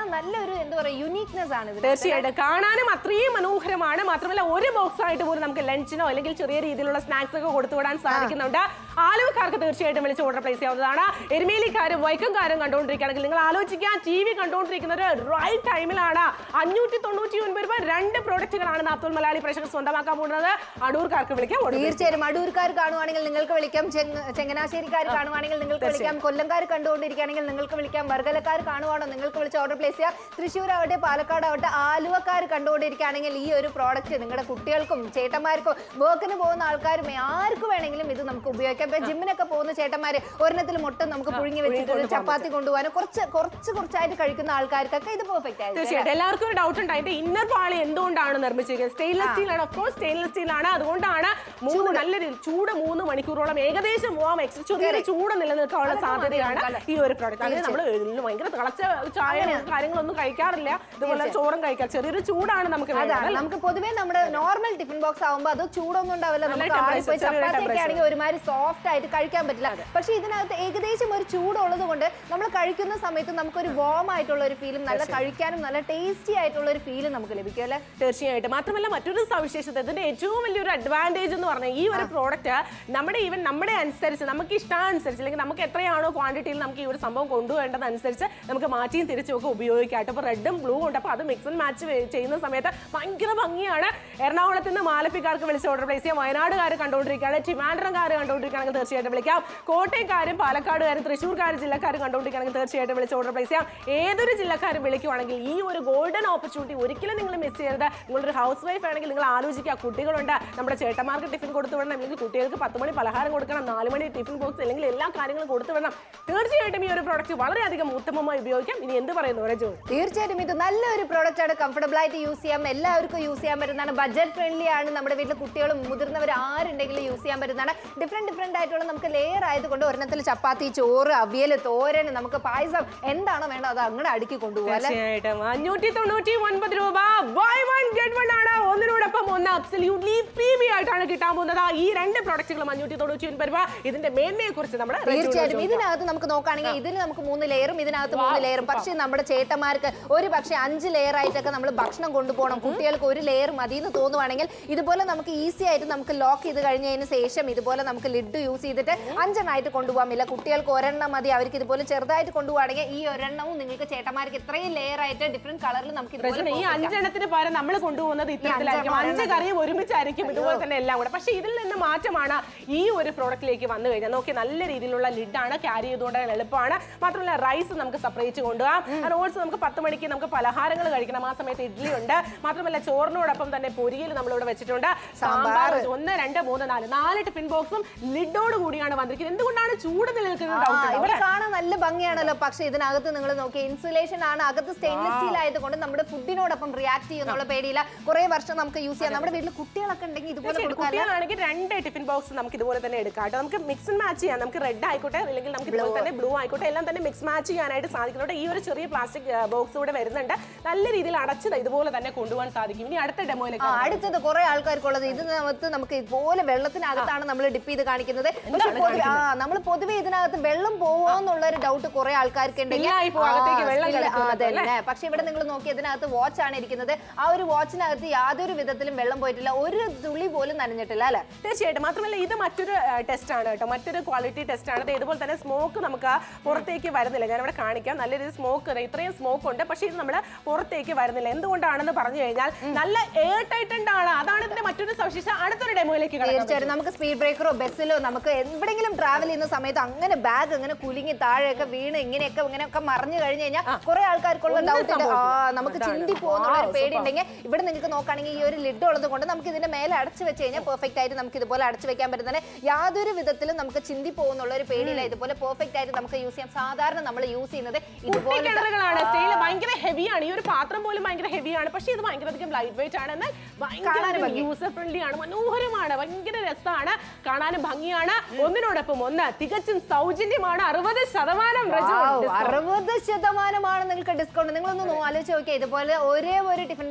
നല്ലൊരു എന്താ പറയാ യുണീക്നെസ് ആണ് ഇതിന് തീർച്ചയായിട്ടും കാണാനും അത്രയും മനോഹരമാണ് മാത്രമല്ല ഒരു ബോക്സ് ആയിട്ട് പോലും നമുക്ക് ലഞ്ചിനോ അല്ലെങ്കിൽ ചെറിയ രീതിയിലുള്ള സ്നാക്സ് ഒക്കെ കൊടുത്തുവിടാൻ സാധിക്കുന്നുണ്ട് ആലുവക്കാർക്ക് തീർച്ചയായിട്ടും വിളിച്ച് ഓർഡർ പ്ലേസ് ചെയ്യാവുന്നതാണ് എരുമേലിക്കാരും വൈക്കംകാരും കണ്ടുകൊണ്ടിരിക്കുകയാണെങ്കിൽ നിങ്ങൾ ആലോചിക്കുക ടി വി കണ്ടുകൊണ്ടിരിക്കുന്നത് റൈറ്റ് ടൈമിലാണ് അഞ്ഞൂറ്റി തൊണ്ണൂറ്റി ഒൻപത് രൂപ രണ്ട് പ്രോഡക്റ്റുകളാണ് നാത്തോൽ മലയാളി പ്രേക്ഷകർ സ്വന്തമാക്കാൻ പോകുന്നത് അടൂർക്കാർക്ക് വിളിക്കാം order place തീർച്ചയായും അടൂർക്കാർ കാണുവാണെങ്കിൽ നിങ്ങൾക്ക് വിളിക്കാം ചെങ്ങ- ചങ്ങനാശ്ശേരിക്കാർ കാണുവാണെങ്കിൽ നിങ്ങൾക്ക് വിളിക്കാം കൊല്ലംകാർ കണ്ടുകൊണ്ടിരിക്കുകയാണെങ്കിൽ നിങ്ങൾക്ക് വിളിക്കാം വർഗലക്കാർ കാണുവാണോ നിങ്ങൾക്ക് വിളിച്ച് ഓർഡർ പ്ലേസ് ചെയ്യാം തൃശ്ശൂർ ആവട്ടെ പാലക്കാട് ആവട്ടെ ആലുവക്കാർ കണ്ടുകൊണ്ടിരിക്കുകയാണെങ്കിൽ ഈ ഒരു പ്രോഡക്റ്റ് നിങ്ങളുടെ കുട്ടികൾക്കും ചേട്ടന്മാർക്കും വർക്കിന് പോകുന്ന ആൾക്കാരും ആർക്കും വേണമെങ്കിലും ഇത് നമുക്ക് ഉപയോഗിക്കാം ഇപ്പൊ ജിമ്മിനൊക്കെ പോകുന്ന ചേട്ടന്മാർ ഒരെണ്ണത്തിൽ മുട്ട നമുക്ക് പുഴുങ്ങി വെച്ചിട്ട് ചപ്പാത്തി കൊണ്ടുപോകാനും കുറച്ച് കുറച്ച് കുറച്ചായിട്ട് കഴിക്കുന്ന ആൾക്കാർക്കൊക്കെ ഇത് പെർഫെക്റ്റ് ആയിരിക്കും തീർച്ചയായിട്ടും എല്ലാവർക്കും ഒരു ഡൗട്ട് ഉണ്ട് അതിന്റെ ഇന്നർ പാളി എന്തുകൊണ്ടാണ് നിർമ്മിച്ചിരിക്കുന്നത് സ്റ്റെയിൻലെസ് സ്റ്റീൽ ആണ് ഓഫ് സ്റ്റെയിൻലെസ് സ്റ്റീൽ ആണ് അതുകൊണ്ടാണ് മൂന്ന് നല്ലൊരു ചൂട് മൂന്ന് മണിക്കൂറോളം ഏകദേശം പോവാം എക്സ്ട്രാ ചെറിയൊരു ചൂട് നിലനിൽക്കാനുള്ള സാധ്യതയാണ് ഈ ഒരു പ്രോഡക്റ്റ് അങ്ങനെ നമ്മൾ ഭയങ്കര തിളച്ച ചായ കാര്യങ്ങളൊന്നും കഴിക്കാറില്ല ഇതുപോലെ ചോറും കഴിക്കാം ചെറിയൊരു ചൂടാണ് നമുക്ക് വേണ്ടത് അതാണ് നമുക്ക് പൊതുവേ നമ്മുടെ നോർമൽ ടിഫിൻ ബോക്സ് ആകുമ്പോൾ അത് ചൂടൊന്നും ഉണ്ടാവില്ല നമുക്ക് temperature, ആളിപ്പോയി ചെറിയൊരു ചപ്പാത്തി ഒക്കെ temperature. ആണെങ്കിൽ ഒരുമാതിരി സോഫ്റ്റ് ആയിട്ട് കഴിക്കാൻ പറ്റില്ല പക്ഷെ ഇതിനകത്ത് ഏകദേശം ഒരു ചൂടുള്ളത് കൊണ്ട് നമ്മൾ കഴിക്കുന്ന സമയത്ത് നമുക്കൊരു വോം ആയിട്ടുള്ള ഒരു ഫീലും നല്ല കഴിക്കാനും നല്ല ടേസ്റ്റി ആയിട്ടുള്ള ഒരു ഫീലും നമുക്ക് ലഭിക്കും അല്ലെ തീർച്ചയായിട്ടും മാത്രമല്ല മറ്റൊരു സവിശേഷത ഇതിന്റെ ഏറ്റവും വലിയൊരു അഡ്വാൻറ്റേജ് എന്ന് പറഞ്ഞാൽ ഈ ഒരു പ്രോഡക്റ്റ് നമ്മുടെ ഈവൻ നമ്മുടെ അനുസരിച്ച് നമുക്ക് ഇഷ്ടാനുസരിച്ച് അല്ലെങ്കിൽ നമുക്ക് എത്രയാണോ ക്വാണ്ടിറ്റിയിൽ നമുക്ക് ഈ ഒരു സംഭവം കൊണ്ടുപോകേണ്ടതനുസരിച്ച് നമുക്ക് മാറ്റിയും തിരിച്ചും ഒക്കെ ഉപയോഗിക്കാം കേട്ടോ അപ്പോൾ റെഡും ബ്ലൂ ഉണ്ട് അപ്പോൾ അത് മിക്സ് ആൻഡ് മാച്ച് ചെയ്യുന്ന സമയത്ത് ഭയങ്കര ഭംഗിയാണ് എറണാകുളത്ത് നിന്ന് മാലപ്പിക്കാർക്ക് വിളിച്ച് ഓർഡർ പ്ലേസ് ചെയ്യാം വയനാടുകാർ കണ്ടുകൊണ്ടിരിക്കുകയാണ് ട്രിവാൻഡ്രംകാർ കണ്ടുകൊണ്ടിരിക്കുകയാണെങ്കിൽ തീർച്ചയായിട്ടും വിളിക്കാം കോട്ടയക്കാരും പാലക്കാടുകാരും തൃശ്ശൂർക്കാരും ജില്ലക്കാരും കണ്ടുകൊണ്ടിരിക്കുകയാണെങ്കിൽ തീർച്ചയായിട്ടും വിളിച്ച് ഓർഡർ പ്ലേസ് ചെയ്യാം ഏതൊരു ജില്ലക്കാരും വിളിക്കുവാണെങ്കിൽ ഈ ഒരു ഗോൾഡൻ ഓപ്പർച്യൂണിറ്റി ഒരിക്കലും നിങ്ങൾ മിസ് ചെയ്യരുത് നിങ്ങളൊരു ഹൗസ് വൈഫ് ആണെങ്കിൽ നിങ്ങൾ ആലോചിക്കുക കുട്ടികളുണ്ട് നമ്മുടെ ചേട്ടന്മാർക്ക് ടിഫിൻ കൊടുത്തു വിടണം അല്ലെങ്കിൽ കുട്ടികൾക്ക് പത്ത് മണി പലഹാരം കൊടുക്കണം നാല് മണി ടിഫിൻ ബോക്സ് അല്ലെങ്കിൽ എല്ലാ കാര്യങ്ങളും കൊടുത്തു വിടണം തീർച്ചയായിട്ടും ഈ ഒരു പ്രോഡക്റ്റ് വളരെയധികം ഉത്തമമായി ഉപയോഗിക്കാം ഇനി എന്ത് പറയുന്നു രജു തീർച്ചയായിട്ടും ഇത് നല്ലൊരു പ്രോഡക്റ്റ് ആണ് കംഫർട്ടബിൾ ആയിട്ട് യൂസ് ചെയ്യാം എല്ലാവർക്കും യൂസ് ചെയ്യാൻ പറ്റുന്നതാണ് ബഡ്ജറ്റ് ഫ്രണ്ട്ലി ആണ് നമ്മുടെ വീട്ടിൽ കുട്ടികളും മുതിർന്നവർ ആരുണ്ടെങ്കിലും യൂസ് ചെയ്യാൻ പറ്റുന്നതാണ് ഡിഫറെന്റ് ഡിഫറെന്റ് ആയിട്ടുള്ള നമുക്ക് ലെയർ ആയതുകൊണ്ട് ഒരെണ്ണത്തിൽ ചപ്പാത്തി ചോറ് അവിയൽ തോരൻ നമുക്ക് പായസം എന്താണോ വേണ്ടത് അത് അങ്ങനെ അടുക്കി കൊണ്ടുപോകാം അല്ലെ തീർച്ചയായിട്ടും അഞ്ഞൂറ്റി തൊണ്ണൂറ്റി ഒൻപത് രൂപ ബൈ വൺ ഗെറ്റ് വൺ ആണ് ഒന്നിനോടൊപ്പം ഒന്ന് അബ്സല്യൂട്ട്ലി പ്രീമിയം ആയിട്ടാണ് കിട്ടാൻ പോകുന്നത് ഈ രണ്ട് പ്രൊഡക്റ്റുകളും അഞ്ഞൂറ്റി തൊണ്ണൂറ്റി ഒൻപത് രൂപ ഇതിന്റെ മേന്മയെ കുറിച്ച് നമ്മൾ തീർച്ചയായിട്ടും ഇതിനകത്ത് നമുക്ക് നോക്കുകയാണെങ്കിൽ ഇതിന് നമുക്ക് മൂന്ന് ലെയറും ഇതിനകത്ത് മൂന്ന് ലെയറും പക്ഷേ നമ്മുടെ ചേട്ടന്മാർക്ക് ഒരു പക്ഷേ അഞ്ച് ലെയർ ആയിട്ടൊക്കെ നമ്മൾ ഭക്ഷണം കൊണ്ടുപോകണം കുട്ടികൾക്ക് ഒരു ലെയർ മതി എന്ന് തോന്നുവാണെങ്കിൽ ഇതുപോലെ നമുക്ക് ഈസി ആയിട്ട് നമുക്ക് ലോക്ക് ചെയ്ത് കഴിഞ്ഞതിന് ശേഷം ഇതുപോലെ നമുക്ക് ലിഡ് യൂസ് ചെയ്തിട്ട് അഞ്ചെണ്ണമായിട്ട് കൊണ്ടുപോകാൻ ഇല്ല കുട്ടികൾക്ക് ഒരെണ്ണം മതി അവർക്ക് ഇതുപോലെ ചെറുതായിട്ട് കൊണ്ടുപോവാണെങ്കിൽ ഈ ഒരെണ്ണവും നിങ്ങൾക്ക് ചേട്ടന്മാർക്ക് ഇത്രയും ലെയർ ആയിട്ട് ഡിഫറെന്റ് കളറിൽ നമുക്ക് ഇതുപോലെ പ്രശ്നം ഈ അഞ്ചെണ്ണത്തിന് പകരം നമ്മൾ കൊണ്ടുപോകുന്നത് ഇത്തരത്തിലായിരിക്കും അഞ്ച് കറിയും ഒരുമിച്ചായിരിക്കും ഇതുപോലെ തന്നെ എല്ലാം കൂടെ പക്ഷേ ഇതിൽ നിന്ന് മാറ്റമാണ് ഈ ഒരു പ്രോഡക്റ്റിലേക്ക് വന്നു കഴിഞ്ഞാൽ നോക്കി നല്ല രീതിയിലുള്ള ലിഡാണ് ക്യാരി ചെയ്തുകൊണ്ട് എളുപ്പമാണ് മാത്രമല്ല റൈസ് നമുക്ക് സെപ്പറേറ്റ് കൊണ്ടുപോകാം അത് ഓൾസോ നമുക്ക് പത്ത് മണിക്ക് നമുക്ക് പലഹാരങ്ങൾ കഴിക്കണം ആ സമയത്ത് ഇഡ്ഡലി ഉണ്ട് മാത്രമല്ല ചോറിനോടൊപ്പം തന്നെ പൊരിയൽ നമ്മളിവിടെ വെച്ചിട്ടുണ്ട് സാമ്പാർ ഒന്ന് രണ്ട് മൂന്ന് നാല് നാല് ടിഫിൻ ബോക്സും ലിഡോട് കൂടിയാണ് വന്നിരിക്കുന്നത് എന്തുകൊണ്ടാണ് ചൂട് നിലനിൽക്കുന്ന ആ, ഡൗട്ട് ഇവിടെ കാണാൻ നല്ല ഭംഗിയാണല്ലോ പക്ഷെ ഇതിനകത്ത് നിങ്ങൾ നോക്കി ഇൻസുലേഷൻ ആണ് അകത്ത് സ്റ്റെയിൻലെസ് സ്റ്റീൽ ആയതുകൊണ്ട് നമ്മുടെ ഫുഡിനോടൊപ്പം റിയാക്ട് ചെയ്യുന്നുള്ള പേടിയില്ല കുറെ വർഷം നമുക്ക് യൂസ് ചെയ്യാം നമ്മുടെ വീട്ടിൽ കുട്ടികളൊക്കെ ഉണ്ടെങ്കിൽ ഇതുപോലെ തീർച്ചയായിട്ടും കൊടുക്കാൻ കുട്ടികളാണെങ്കിൽ രണ്ട് ടിഫിൻ ബോക്സ് നമുക്ക് ഇതുപോലെ തന്നെ എടുക്കാം കേട്ടോ നമുക്ക് മിക്സ് മാച്ച് ചെയ്യാം നമുക്ക് റെഡ് ആയിക്കോട്ടെ അല്ലെങ്കിൽ നമുക്ക് ഇതുപോലെ തന്നെ ബ്ലൂ ആയിക്കോട്ടെ എല്ലാം തന്നെ മിക്സ് മാച്ച് ചെയ്യാനായിട്ട് സാധിക്കുന്നുണ്ട് ഈ ഒരു ചെറിയ പ്ലാസ്റ്റിക് ബോക്സ് കൂടെ വരുന്നുണ്ട് നല്ല രീതിയിൽ അടച്ചത് ഇതുപോലെ തന്നെ കൊണ്ടുപോകാൻ സാധിക്കും ഇനി അടുത്ത ഡെമോയിലേക്ക് ആ, അടുത്തത് കുറെ ആൾക്കാർക്കുള്ളത് ഇതിനകത്ത് നമുക്ക് ഇതുപോലെ വെള്ളത്തിനകത്താണ് നമ്മൾ ഡിപ്പ് ചെയ്ത് കാണിക്കുന്നത് പക്ഷെ പൊതുവെ ആ നമ്മൾ പൊതുവെ ഇതിനകത്ത് വെള്ളം പോവോ എന്നുള്ള ഒരു ഡൗട്ട് കുറെ ആൾക്കാർക്ക് ഉണ്ടെങ്കിൽ Spill ആയി പോകും, അകത്തേക്ക് ആ, വെള്ളം spill, ആ, കിടക്കുന്നത് അതന്നെ പക്ഷെ ഇവിടെ നിങ്ങൾ നോക്കി ഇതിനകത്ത് വാച്ച് ആണ് ഇരിക്കുന്നത് ആ ഒരു വാച്ചിനകത്ത് യാതൊരു വിധത്തിലും വെള്ളം പോയിട്ടില്ല ഒരു തുള്ളി പോലും നനഞ്ഞിട്ടില്ല അല്ലെ തീർച്ചയായിട്ടും മാത്രമല്ല ഇത് മറ്റൊരു ടെസ്റ്റ് ആണ് കേട്ടോ മറ്റൊരു ക്വാളിറ്റി ടെസ്റ്റ് ആണ് ദേ ഇതുപോലെ തന്നെ സ്മോക്ക് നമുക്ക് പുറത്തേക്ക് വരുന്നില്ല ഞാനിവിടെ കാണിക്കാം നല്ല രീതിയിൽ സ്മോക്ക് ഇത്രയും സ്മോക്ക് ഉണ്ട് പക്ഷേ ഇത് നമ്മുടെ പുറത്തേക്ക് വരുന്നില്ല എന്തുകൊണ്ടാണെന്ന് പറഞ്ഞു കഴിഞ്ഞാൽ നല്ല എയർ ടൈറ്റൻഡ് ആണ് അതാണ് ഇതിന്റെ മറ്റൊരു സവിശേഷത അടുത്തൊരു ഡെമോയിലേക്ക് കിടക്കാം തീർച്ചയായിട്ടും നമുക്ക് സ്പീഡ് ബ്രേക്കറോ ബസ്സിലോ നമുക്ക് എവിടെങ്കിലും ട്രാവൽ ചെയ്യുന്ന സമയത്ത് അങ്ങനെ ബാഗ് അങ്ങനെ കുലുങ്ങി താഴെയൊക്കെ വീണ് ഇങ്ങനെയൊക്കെ ഇങ്ങനെയൊക്കെ മറിഞ്ഞു കഴിഞ്ഞു കഴിഞ്ഞാൽ കുറെ ആൾക്കാർക്കുള്ള ഒന്നും ഡൗട്ട് ആ സംഭവിക്കില്ല. നമുക്ക് അതാണ്. ചിന്തി പോകുന്നുള്ള ഒരു Wow, പേടി super. ഉണ്ടെങ്കിൽ ഇവിടെ നിങ്ങൾക്ക് നോക്കുകയാണെങ്കിൽ ഈ ഒരു ലിഡ് ഉള്ളത് കൊണ്ട് നമുക്ക് ഇതിന്റെ മേലെ അടച്ചു വെച്ച് കഴിഞ്ഞാൽ പെർഫെക്റ്റ് ആയിട്ട് നമുക്ക് ഇതുപോലെ അടച്ചു വെക്കാൻ പറ്റുന്നത് യാതൊരു വിധത്തിലും നമുക്ക് ചിന്തി പോകുന്നുള്ള ഒരു പേടിയില്ല ഇതുപോലെ പെർഫെക്റ്റ് ആയിട്ട് നമുക്ക് യൂസ് ചെയ്യാം സാധാരണ നമ്മൾ യൂസ് ചെയ്യുന്നത് ഇതുപോലെ കിണറുകളാണ് സ്റ്റൈൽ ഭയങ്കര ഹെവിയാണ് ഈ ഒരു പാത്രം പോലും ഭയങ്കര ഹെവിയാണ് പക്ഷേ ഇത് ഭയങ്കര അധികം ലൈറ്റ് വെയിറ്റ് ആണ് എന്നാൽ ഭയങ്കര കാണാനും ഭംഗി. യൂസർ ഫ്രണ്ട്ലി ആണ് മനോഹരമാണ് ഭയങ്കര രസമാണ് കാണാനും ഭംഗിയാണ് ഒന്നിനോടൊപ്പം ഒന്ന് തികച്ചും സൗജന്യമാണ് അറുപത് ശതമാനം രജു Wow, discount. അറുപത് ശതമാനമാണ് നിങ്ങൾക്ക് ഡിസ്കൗണ്ട് നിങ്ങളൊന്ന് നോ- ആലോചിച്ച് നോക്കിയാൽ ഇതുപോലെ ഒരേ ഒരു ടിഫിൻ ബോക്സ് വാങ്ങണം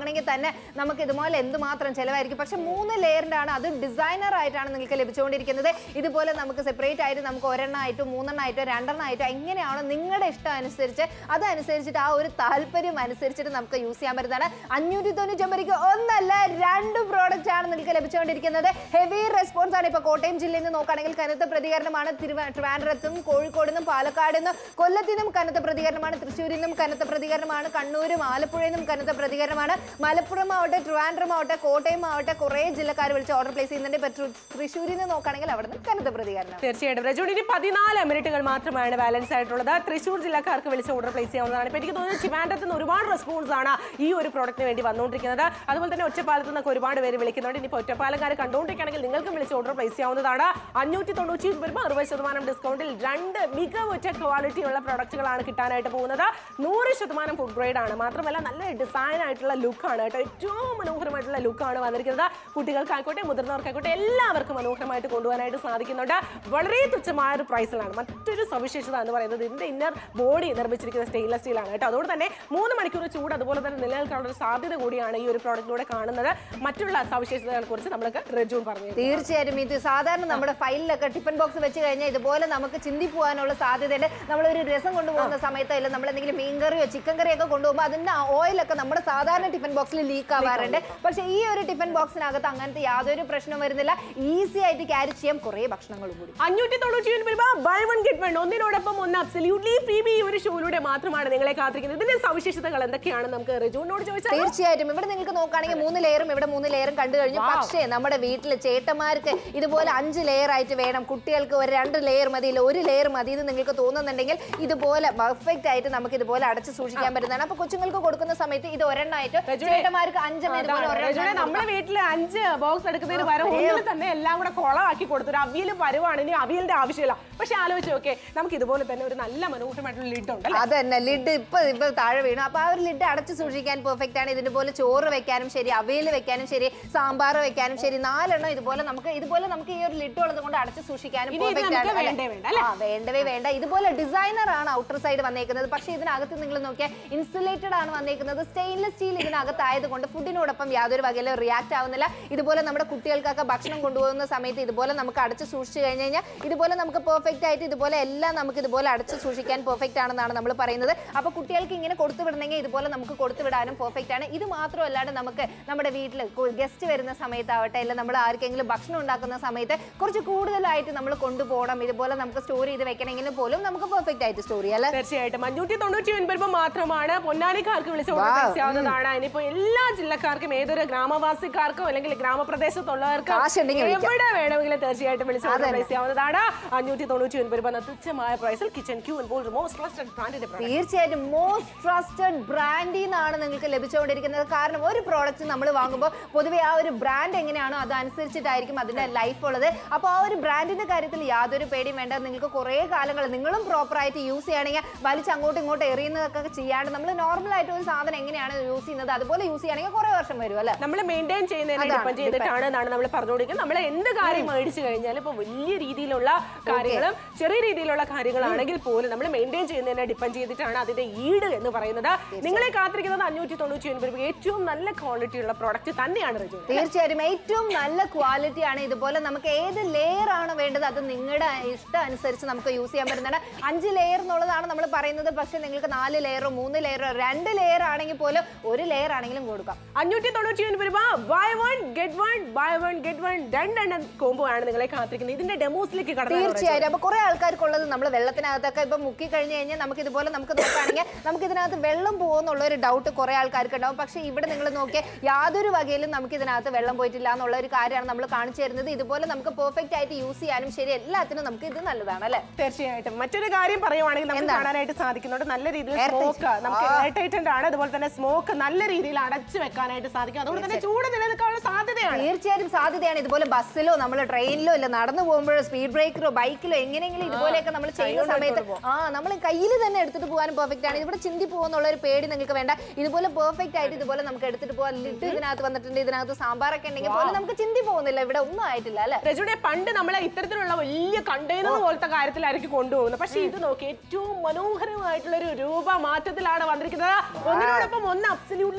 വാങ്ങണമെങ്കിൽ തന്നെ നമുക്ക് ഇതുപോലെ എന്തുമാത്രം ചിലവായിരിക്കും പക്ഷെ മൂന്ന് ലെയറിന്റെ ആണ് അത് ഡിസൈനർ ആയിട്ടാണ് നിങ്ങൾക്ക് ലഭിച്ചുകൊണ്ടിരിക്കുന്നത് ഇതുപോലെ നമുക്ക് സെപ്പറേറ്റ് ആയിട്ട് നമുക്ക് ഒരെണ്ണമായിട്ടോ മൂന്നെണ്ണമായിട്ടോ രണ്ടെണ്ണമായിട്ടോ എങ്ങനെയാണോ നിങ്ങളുടെ ഇഷ്ടം അനുസരിച്ച് അതനുസരിച്ചിട്ട് ആ ഒരു താല്പര്യം അനുസരിച്ചിട്ട് നമുക്ക് യൂസ് ചെയ്യാൻ പറ്റുന്നതാണ് അഞ്ഞൂറ്റി തൊണ്ണൂറ്റൊമ്പതിക്ക് ഒന്നല്ല രണ്ട് പ്രോഡക്റ്റ് ആണ് നിങ്ങൾക്ക് ലഭിച്ചുകൊണ്ടിരിക്കുന്നത് ഹെവി റെസ്പോൺസ് ആണ് ഇപ്പൊ കോട്ടയം ജില്ലയിൽ നിന്ന് നോക്കുകയാണെങ്കിൽ കനത്ത പ്രതികരണമാണ് തിരുവ- ട്രിവാൻഡ്രത്തും കോഴിക്കോട് നിന്നും പാലക്കാട് നിന്നും കൊല്ലത്തു നിന്നും കനത്ത പ്രതികരണമാണ് തൃശ്ശൂരിൽ നിന്നും കനത്ത പ്രതികരണമാണ് കണ്ണൂരും ആലപ്പുഴയിൽ നിന്നും കനത്ത പ്രതികരണമാണ് മലപ്പുറം ആവട്ടെ ട്രിവാൻഡ്രം ആവട്ടെ കോട്ടയം ആവട്ടെ കുറേ ജില്ലക്കാർ വിളിച്ച് ഓർഡർ പ്ലേസ് ചെയ്യുന്നുണ്ട് ഇപ്പൊ തൃ- തൃശ്ശൂരിൽ നിന്ന് നോക്കുകയാണെങ്കിൽ അവിടെ നിന്ന് കനത്ത പ്രതികരണം തീർച്ചയായിട്ടും രജോണി ഇനി പതിനാല് മിനിറ്റുകൾ മാത്രമാണ് ബാലൻസ് ആയിട്ടുള്ളത് തൃശ്ശൂർ ജില്ലക്കാർക്ക് വിളിച്ച് ഓർഡർ പ്ലേസ് ചെയ്യാവുന്നതാണ് ഇപ്പൊ എനിക്ക് തോന്നുന്നു ട്രിവാൻഡ്രത്ത് നിന്ന് ഒരുപാട് റെസ്പോൺസ് ആണ് ഈ ഒരു പ്രോഡക്റ്റിന് വേണ്ടി വന്നുകൊണ്ടിരിക്കുന്നത് അതുപോലെ തന്നെ ഒറ്റപ്പാലത്ത് നിന്നൊക്കെ ഒരുപാട് പേര് വിളിക്കുന്നുണ്ട് ഇനിയിപ്പോൾ ഒറ്റപ്പാലക്കാർ കണ്ടുകൊണ്ടിരിക്കുകയാണെങ്കിൽ നിങ്ങൾക്കും വിളിച്ച് ഓർഡർ പ്ലേസ് ചെയ്യാവുന്നതാണ് അഞ്ഞൂറ്റി തൊണ്ണൂറ്റി വരുമ്പോൾ അറുപത് ശതമാനം ഡിസ്കൗണ്ടിൽ രണ്ട് മികവുറ്റ ക്വാളിറ്റിയുള്ള പ്രൊഡക്റ്റുകളാണ് കിട്ടാനായിട്ട് പോകുന്നത് നൂറ് ശതമാനം ഫുഡ് ഗ്രേഡ് ആണ് മാത്രമല്ല നല്ല ഡിസൈൻ ആയിട്ടുള്ള ലുക്കാണ് കേട്ടോ ഏറ്റവും മനോഹരമായിട്ടുള്ള ലുക്കാണ് വന്നിരിക്കുന്നത് കുട്ടികൾക്കായിക്കോട്ടെ മുതിർന്നവർക്കായിക്കോട്ടെ എല്ലാവർക്കും മനോഹരമായിട്ട് കൊണ്ടുപോകാനായിട്ട് സാധിക്കുന്നുണ്ട് വളരെ തുച്ഛമായ ഒരു പ്രൈസിലാണ് മറ്റൊരു സവിശേഷത എന്ന് പറയുന്നത് ഇതിന്റെ ഇന്നർ ബോഡി നിർമ്മിച്ചിരിക്കുന്ന സ്റ്റെയിൻലെസ് സ്റ്റീലാണ് കേട്ടോ അതുകൊണ്ട് തന്നെ മൂന്ന് മണിക്കൂർ ചൂട് അതുപോലെ തന്നെ നിലനിൽക്കാനുള്ള ഒരു സാധ്യത കൂടിയാണ് ഈ ഒരു പ്രോഡക്റ്റിലൂടെ കാണുന്നത് മറ്റുള്ള സവിശേഷതകളെ കുറിച്ച് നമ്മൾക്ക് റജൂൺ പറഞ്ഞു തീർച്ചയായിട്ടും ഇത് സാധാരണ നമ്മുടെ ഫയലിലൊക്കെ ടിഫിൻ ബോക്സ് വെച്ച് കഴിഞ്ഞാൽ ഇതുപോലെ നമുക്ക് ചിന്തി പോകാനുള്ള സാധ്യതയുണ്ട് നമ്മളൊരു രസം കൊണ്ടുപോകുന്ന സമയത്തോ ഇല്ല നമ്മൾ എന്തെങ്കിലും മീൻ കറിയോ ചിക്കൻ കറിയോ ഒക്കെ കൊണ്ടുപോകുമ്പോൾ അതിന്റെ ഓയിലൊക്കെ നമ്മുടെ സാധാരണ ടിഫിൻ ബോക്സിൽ ലീക്ക് ആവാറുണ്ട് പക്ഷേ ഈ ഒരു ടിഫിൻ ബോക്സിനകത്ത് അങ്ങനത്തെ യാതൊരു പ്രശ്നവും വരുന്നില്ല ഈസി ആയിട്ട് ക്യാരി ചെയ്യാം കുറേ ഭക്ഷണങ്ങളും കൂടി അഞ്ഞൂറ്റി തൊണ്ണൂറ്റി ഒൻപത് രൂപ ബൈ വൺ ഗെറ്റ് വൺ ഒന്നിനോടൊപ്പം ഒന്ന് അബ്സല്യൂട്ട്ലി ഫ്രീ ബി ഒരു ഷോയിലൂടെ മാത്രമാണ് നിങ്ങളെ കാത്തിരിക്കുന്നത് ഇതിന്റെ സവിശേഷതകൾ എന്തൊക്കെയാണ് നമുക്ക് റജൂനോട് ചോദിച്ചാൽ തീർച്ചയായിട്ടും ഇവിടെ നിങ്ങൾക്ക് നോക്കുകയാണെങ്കിൽ മൂന്ന് ലെയറും ഇവിടെ മൂന്ന് ലെയറും കണ്ടു കഴിഞ്ഞു പക്ഷേ നമ്മുടെ വീട്ടിൽ ചേട്ടന്മാർക്ക് ഇതുപോലെ അഞ്ച് ലെയർ ആയിട്ട് വേണം കുട്ടികൾക്ക് ഒരു രണ്ട് ലെയർ മതി ഇല്ല ഒരു ലെയർ മതി എന്ന് നിങ്ങൾക്ക് തോന്നുന്നുണ്ടെങ്കിൽ ഇതുപോലെ പെർഫെക്റ്റ് ആയിട്ട് നമുക്ക് ഇതുപോലെ അടച്ച് സൂക്ഷിക്കാൻ പറ്റുന്നതാണ് അപ്പൊ കൊച്ചുങ്ങൾക്ക് കൊടുക്കുന്ന സമയത്ത് ഇത് ഒരെണ്ണമായിട്ട് ചേട്ടന്മാർക്ക് അഞ്ചെണ്ണം ഇതുപോലെ ഒരെണ്ണം നമ്മുടെ വീട്ടില് അഞ്ച് ബോക്സ് എടുക്കുന്നതിന് പകരം ഒന്നിൽ തന്നെ എല്ലാം കൂടെ കുളമാക്കി കൊടുത്തു ഒരു അവിയൽ പരുവാണ് ഇനി അവിയലിന്റെ ആവശ്യമില്ല പക്ഷെ ആലോചിച്ച് നോക്കെ നമുക്ക് ഇതുപോലെ തന്നെ ഒരു നല്ല മനോഹരമായിട്ടുള്ള ലിഡ് ഉണ്ട് അല്ലേ? അത് തന്നെ ലിഡ് ഇപ്പൊ ഇപ്പൊ താഴെ വീണു അപ്പൊ ആ ഒരു ലിഡ് അടച്ച് സൂക്ഷിക്കാൻ പെർഫെക്റ്റ് ആണ് ഇതിന്റെ പോലെ ചോറ് വെക്കാനും ശരി അവിയൽ വെക്കാനും ശരി സാമ്പാർ വെക്കാനും ശരി നാലെണ്ണം ഇതുപോലെ നമുക്ക് ഇതുപോലെ നമുക്ക് ഈ ഒരു ലിഡ് ഉള്ളത് കൊണ്ട് അടച്ച് സൂക്ഷിക്കാനും ഇനി ഇത് പെർഫെക്റ്റ് നമുക്ക് ആണ് വേണ്ടേ വേണ്ട, അല്ലേ? ആ വേണ്ടവേ വേണ്ട ഇതുപോലെ ഡിസൈനർ ആണ് ഔട്ടർ സൈഡ് വന്നേക്കുന്നത് പക്ഷേ ഇതിനകത്ത് നിങ്ങൾ നോക്കിയാൽ ഇൻസുലേറ്റഡ് ആണ് വന്നേക്കുന്നത് സ്റ്റെയിൻലെസ് സ്റ്റീൽ ഇതിനകത്ത് ആയതുകൊണ്ട് ഫുഡിനോടൊപ്പം യാതൊരു വകയിലും റിയാക്ട് ആവുന്നില്ല ഇതുപോലെ നമ്മുടെ കുട്ടികൾക്കൊക്കെ ഭക്ഷണം കൊണ്ടുപോകുന്ന സമയത്ത് ഇതുപോലെ നമുക്ക് അടച്ച് സൂക്ഷിച്ചു കഴിഞ്ഞ് കഴിഞ്ഞാൽ ഇതുപോലെ നമുക്ക് പെർഫെക്റ്റ് ആയിട്ട് ഇതുപോലെ എല്ലാം നമുക്ക് ഇതുപോലെ അടച്ച് സൂക്ഷിക്കാൻ പെർഫെക്റ്റ് ആണെന്നാണ് നമ്മൾ പറയുന്നത് അപ്പോൾ കുട്ടികൾക്ക് ഇങ്ങനെ കൊടുത്തു വിടണമെങ്കിൽ ഇതുപോലെ നമുക്ക് കൊടുത്തു വിടാനും പെർഫെക്റ്റ് ആണ് ഇത് മാത്രമല്ലാണ്ട് നമുക്ക് നമ്മുടെ വീട്ടിൽ ഗസ്റ്റ് വരുന്ന സമയത്താവട്ടെ അല്ല നമ്മൾ ആർക്കെങ്കിലും ഭക്ഷണം ഉണ്ടാക്കുന്ന സമയത്ത് കുറച്ച് കൂടുതലായിട്ട് നമ്മൾ കൊണ്ടുപോകണം ഇതുപോലെ നമുക്ക് സ്റ്റോർ ചെയ്ത് വെക്കണമെങ്കിൽ പോലും നമുക്ക് പെർഫെക്റ്റ് ആയിട്ട് സ്റ്റോർ ചെയ്യാം അല്ലേ തീർച്ചയായിട്ടും അഞ്ഞൂറ്റി തൊണ്ണൂറ്റി ഒൻപത് രൂപ മാത്രമാണ് പൊന്നാനിക്കാർക്ക് വിളിച്ച് Wow. ചെയ്യാവുന്നതാണ് ഇനിയിപ്പോ എല്ലാ ജില്ലക്കാർക്കും ഏതൊരു ഗ്രാമവാസിക്കാർക്കും അല്ലെങ്കിൽ ഗ്രാമപ്രദേശത്തുള്ളവർക്കും കാശുണ്ടെങ്കിൽ വിളിക്കാം. എവിടെ വേണമെങ്കിലും തീർച്ചയായിട്ടും വിളിച്ച് പ്ലേസ് ചെയ്യാവുന്നതാണ് അഞ്ഞൂറ്റി തൊണ്ണൂറ്റി ഒൻപത് രൂപ എന്ന തുച്ഛമായ പ്രൈസിൽ കിച്ചൺ ക്യൂ ഇപ്പോൾ മോസ്റ്റ് ട്രസ്റ്റഡ് ബ്രാൻഡിന്റെ product. തീർച്ചയായിട്ടും മോസ്റ്റ് ട്രസ്റ്റഡ് ബ്രാൻഡിൽ നിന്നാണ് നിങ്ങൾക്ക് ലഭിച്ചുകൊണ്ടിരിക്കുന്നത് കാരണം ഒരു പ്രോഡക്റ്റ് നമ്മൾ വാങ്ങുമ്പോൾ പൊതുവെ ആ ഒരു ബ്രാൻഡ് എങ്ങനെയാണോ അതനുസരിച്ചിട്ടായിരിക്കും അതിന്റെ ലൈഫ് ഉള്ളത് അപ്പോൾ ആ ഒരു ബ്രാൻഡിന്റെ കാര്യത്തിൽ യാതൊരു പേടിയും വേണ്ട നിങ്ങൾക്ക് കുറേ കാലങ്ങൾ നിങ്ങളും പ്രോപ്പർ ആയിട്ട് യൂസ് ചെയ്യുകയാണെങ്കിൽ വലിച്ച് അങ്ങോട്ടും ഇങ്ങോട്ടും എറിയുന്നതൊക്കെ ചെയ്യാണ്ട് നമ്മൾ നോർമൽ ആയിട്ട് ഒരു സാധനം എങ്ങനെയാണ് യൂസ് ചെയ്യുന്നത് അതുപോലെ യൂസ് ചെയ്യുകയാണെങ്കിൽ കുറേ വർഷം വരും അല്ലേ നമ്മൾ മെയിൻറ്റെയിൻ ചെയ്യുന്നതിനെ അതാണ്, ഡിപ്പെൻഡ് ചെയ്തിട്ടാണ് എന്നാണ് നമ്മൾ പറഞ്ഞുകൊണ്ടിരിക്കുന്നത് നമ്മൾ എന്ത് കാര്യം മേടിച്ചു കഴിഞ്ഞാൽ ഇപ്പൊ വലിയ രീതിയിലുള്ള കാര്യങ്ങളും ചെറിയ രീതിയിലുള്ള കാര്യങ്ങളാണെങ്കിൽ പോലും നമ്മൾ മെയിൻറ്റെയിൻ ചെയ്യുന്നതിനെ ഡിപ്പെൻഡ് ചെയ്തിട്ടാണ് അതിന്റെ ഈട് എന്ന് പറയുന്നത് നിങ്ങളെ കാത്തിരിക്കുന്നത് അഞ്ഞൂറ്റി തൊണ്ണൂറ്റി ഒൻപത് രൂപ ഏറ്റവും നല്ല ക്വാളിറ്റി ഉള്ള പ്രോഡക്റ്റ് തന്നെയാണ് റജു തീർച്ചയായിട്ടും ഏറ്റവും നല്ല ക്വാളിറ്റി ആണ് ഇതുപോലെ നമുക്ക് ഏത് ലെയർ ആണ് വേണ്ടത് അത് നിങ്ങളുടെ ഇഷ്ടം അനുസരിച്ച് നമുക്ക് യൂസ് ചെയ്യാൻ പറ്റുന്നതാണ് അഞ്ച് ലെയർ എന്നുള്ളതാണ് നമ്മൾ പറയുന്നത് പക്ഷേ നിങ്ങൾക്ക് നാല് ലെയറോ മൂന്ന് ലെയറോ രണ്ട് ലെയർ ആണെങ്കിൽ പോലും ഒരു ലെയർ ആണെങ്കിലും കൊടുക്കാം അഞ്ഞൂറ്റി തൊണ്ണൂറ്റി ഒൻപത് രൂപ buy one get one buy one get one രണ്ടെണ്ണം കോംബോ ആണ് നിങ്ങളെ കാത്തിരിക്കുന്നത് ഇതിന്റെ ഡെമോസിലേക്ക് കടന്നു തീർച്ചയായും അപ്പൊ കുറെ ആൾക്കാർക്കുള്ളത് നമ്മൾ വെള്ളത്തിനകത്തൊക്കെ ഇപ്പൊ മുക്കി കഴിഞ്ഞ് കഴിഞ്ഞാൽ നമുക്ക് ഇതുപോലെ നമുക്ക് നോക്കുകയാണെങ്കിൽ നമുക്ക് ഇതിനകത്ത് വെള്ളം പോകുന്നുള്ള ഒരു ഡൗട്ട് കുറെ ആൾക്കാർക്ക് ഉണ്ടാവും പക്ഷേ ഇവിടെ നിങ്ങൾ നോക്കിയാൽ യാതൊരു വകയിലും നമുക്ക് ഇതിനകത്ത് വെള്ളം പോയിട്ടില്ല എന്നുള്ള ഒരു കാര്യമാണ് നമ്മൾ കാണിച്ചു തരുന്നത് ഇതുപോലെ നമുക്ക് പെർഫെക്റ്റ് ആയിട്ട് യൂസ് ചെയ്യാനും ശരി എല്ലാത്തിനും നമുക്ക് ഇത് നല്ലതാണ് അല്ലേ തീർച്ചയായിട്ടും മറ്റൊരു കാര്യം പറയുവാണെങ്കിൽ നമുക്ക് എന്താണ്? കാണാനായിട്ട് സാധിക്കുന്നുണ്ട് നല്ല രീതിയിൽ Air tight. സ്മോക്ക് നമുക്ക് എയർടൈറ്റഡ് ആണ് അതുപോലെ തന്നെ സ്മോക്ക് നല്ല രീതിയിൽ അടച്ചു വെക്കാനായിട്ട് സാധിക്കും അതുകൊണ്ട് തന്നെ ചൂട് നിലനിൽക്കാനുള്ള സാധ്യതയാണ് തീർച്ചയായും സാധ്യതയാണ് ഇതുപോലെ ബസ്സിലോ നമ്മൾ ട്രെയിനിലോ ഇല്ല നടന്നു പോകുമ്പോഴോ സ്പീഡ് ബ്രേക്കറോ ബൈക്കിലോ എങ്ങനെയെങ്കിലും ഇതുപോലെയൊക്കെ നമ്മൾ ചെയ്യുന്ന സമയത്ത് ആ നമ്മൾ കയ്യിൽ തന്നെ എടുത്തിട്ട് പോകാനും പെർഫെക്റ്റ് ആണ് ഇവിടെ ചിന്തി പോകുന്നുള്ള ഒരു പേടി നിങ്ങൾക്ക് വേണ്ട ഇതുപോലെ പെർഫെക്റ്റ് ആയിട്ട് ഇതുപോലെ നമുക്ക് എടുത്തിട്ട് പോകാൻ ലിഡ് ഇതിനകത്ത് വന്നിട്ടുണ്ട് ഇതിനകത്ത് സാമ്പാറൊക്കെ ഉണ്ടെങ്കിൽ പോലും നമുക്ക് ചിന്തി പോകുന്നില്ല ഇവിടെ ഒന്നും ആയിട്ടില്ല അല്ലെ രജുടെ പണ്ട് നമ്മളെ ഇത്തരത്തിലുള്ള വലിയ കണ്ടെയ്നർ പോലത്തെ കാര്യത്തിലായിരിക്കും കൊണ്ടുപോകുന്നത് പക്ഷെ ഇത് നോക്കി ഏറ്റവും മനോഹരമായിട്ടുള്ള ഒരു രൂപ മാറ്റത്തിലാണ് വന്നിരിക്കുന്നത് ഒന്നിനോടൊപ്പം ഒന്ന് അബ്സല്യൂട്ട്ലി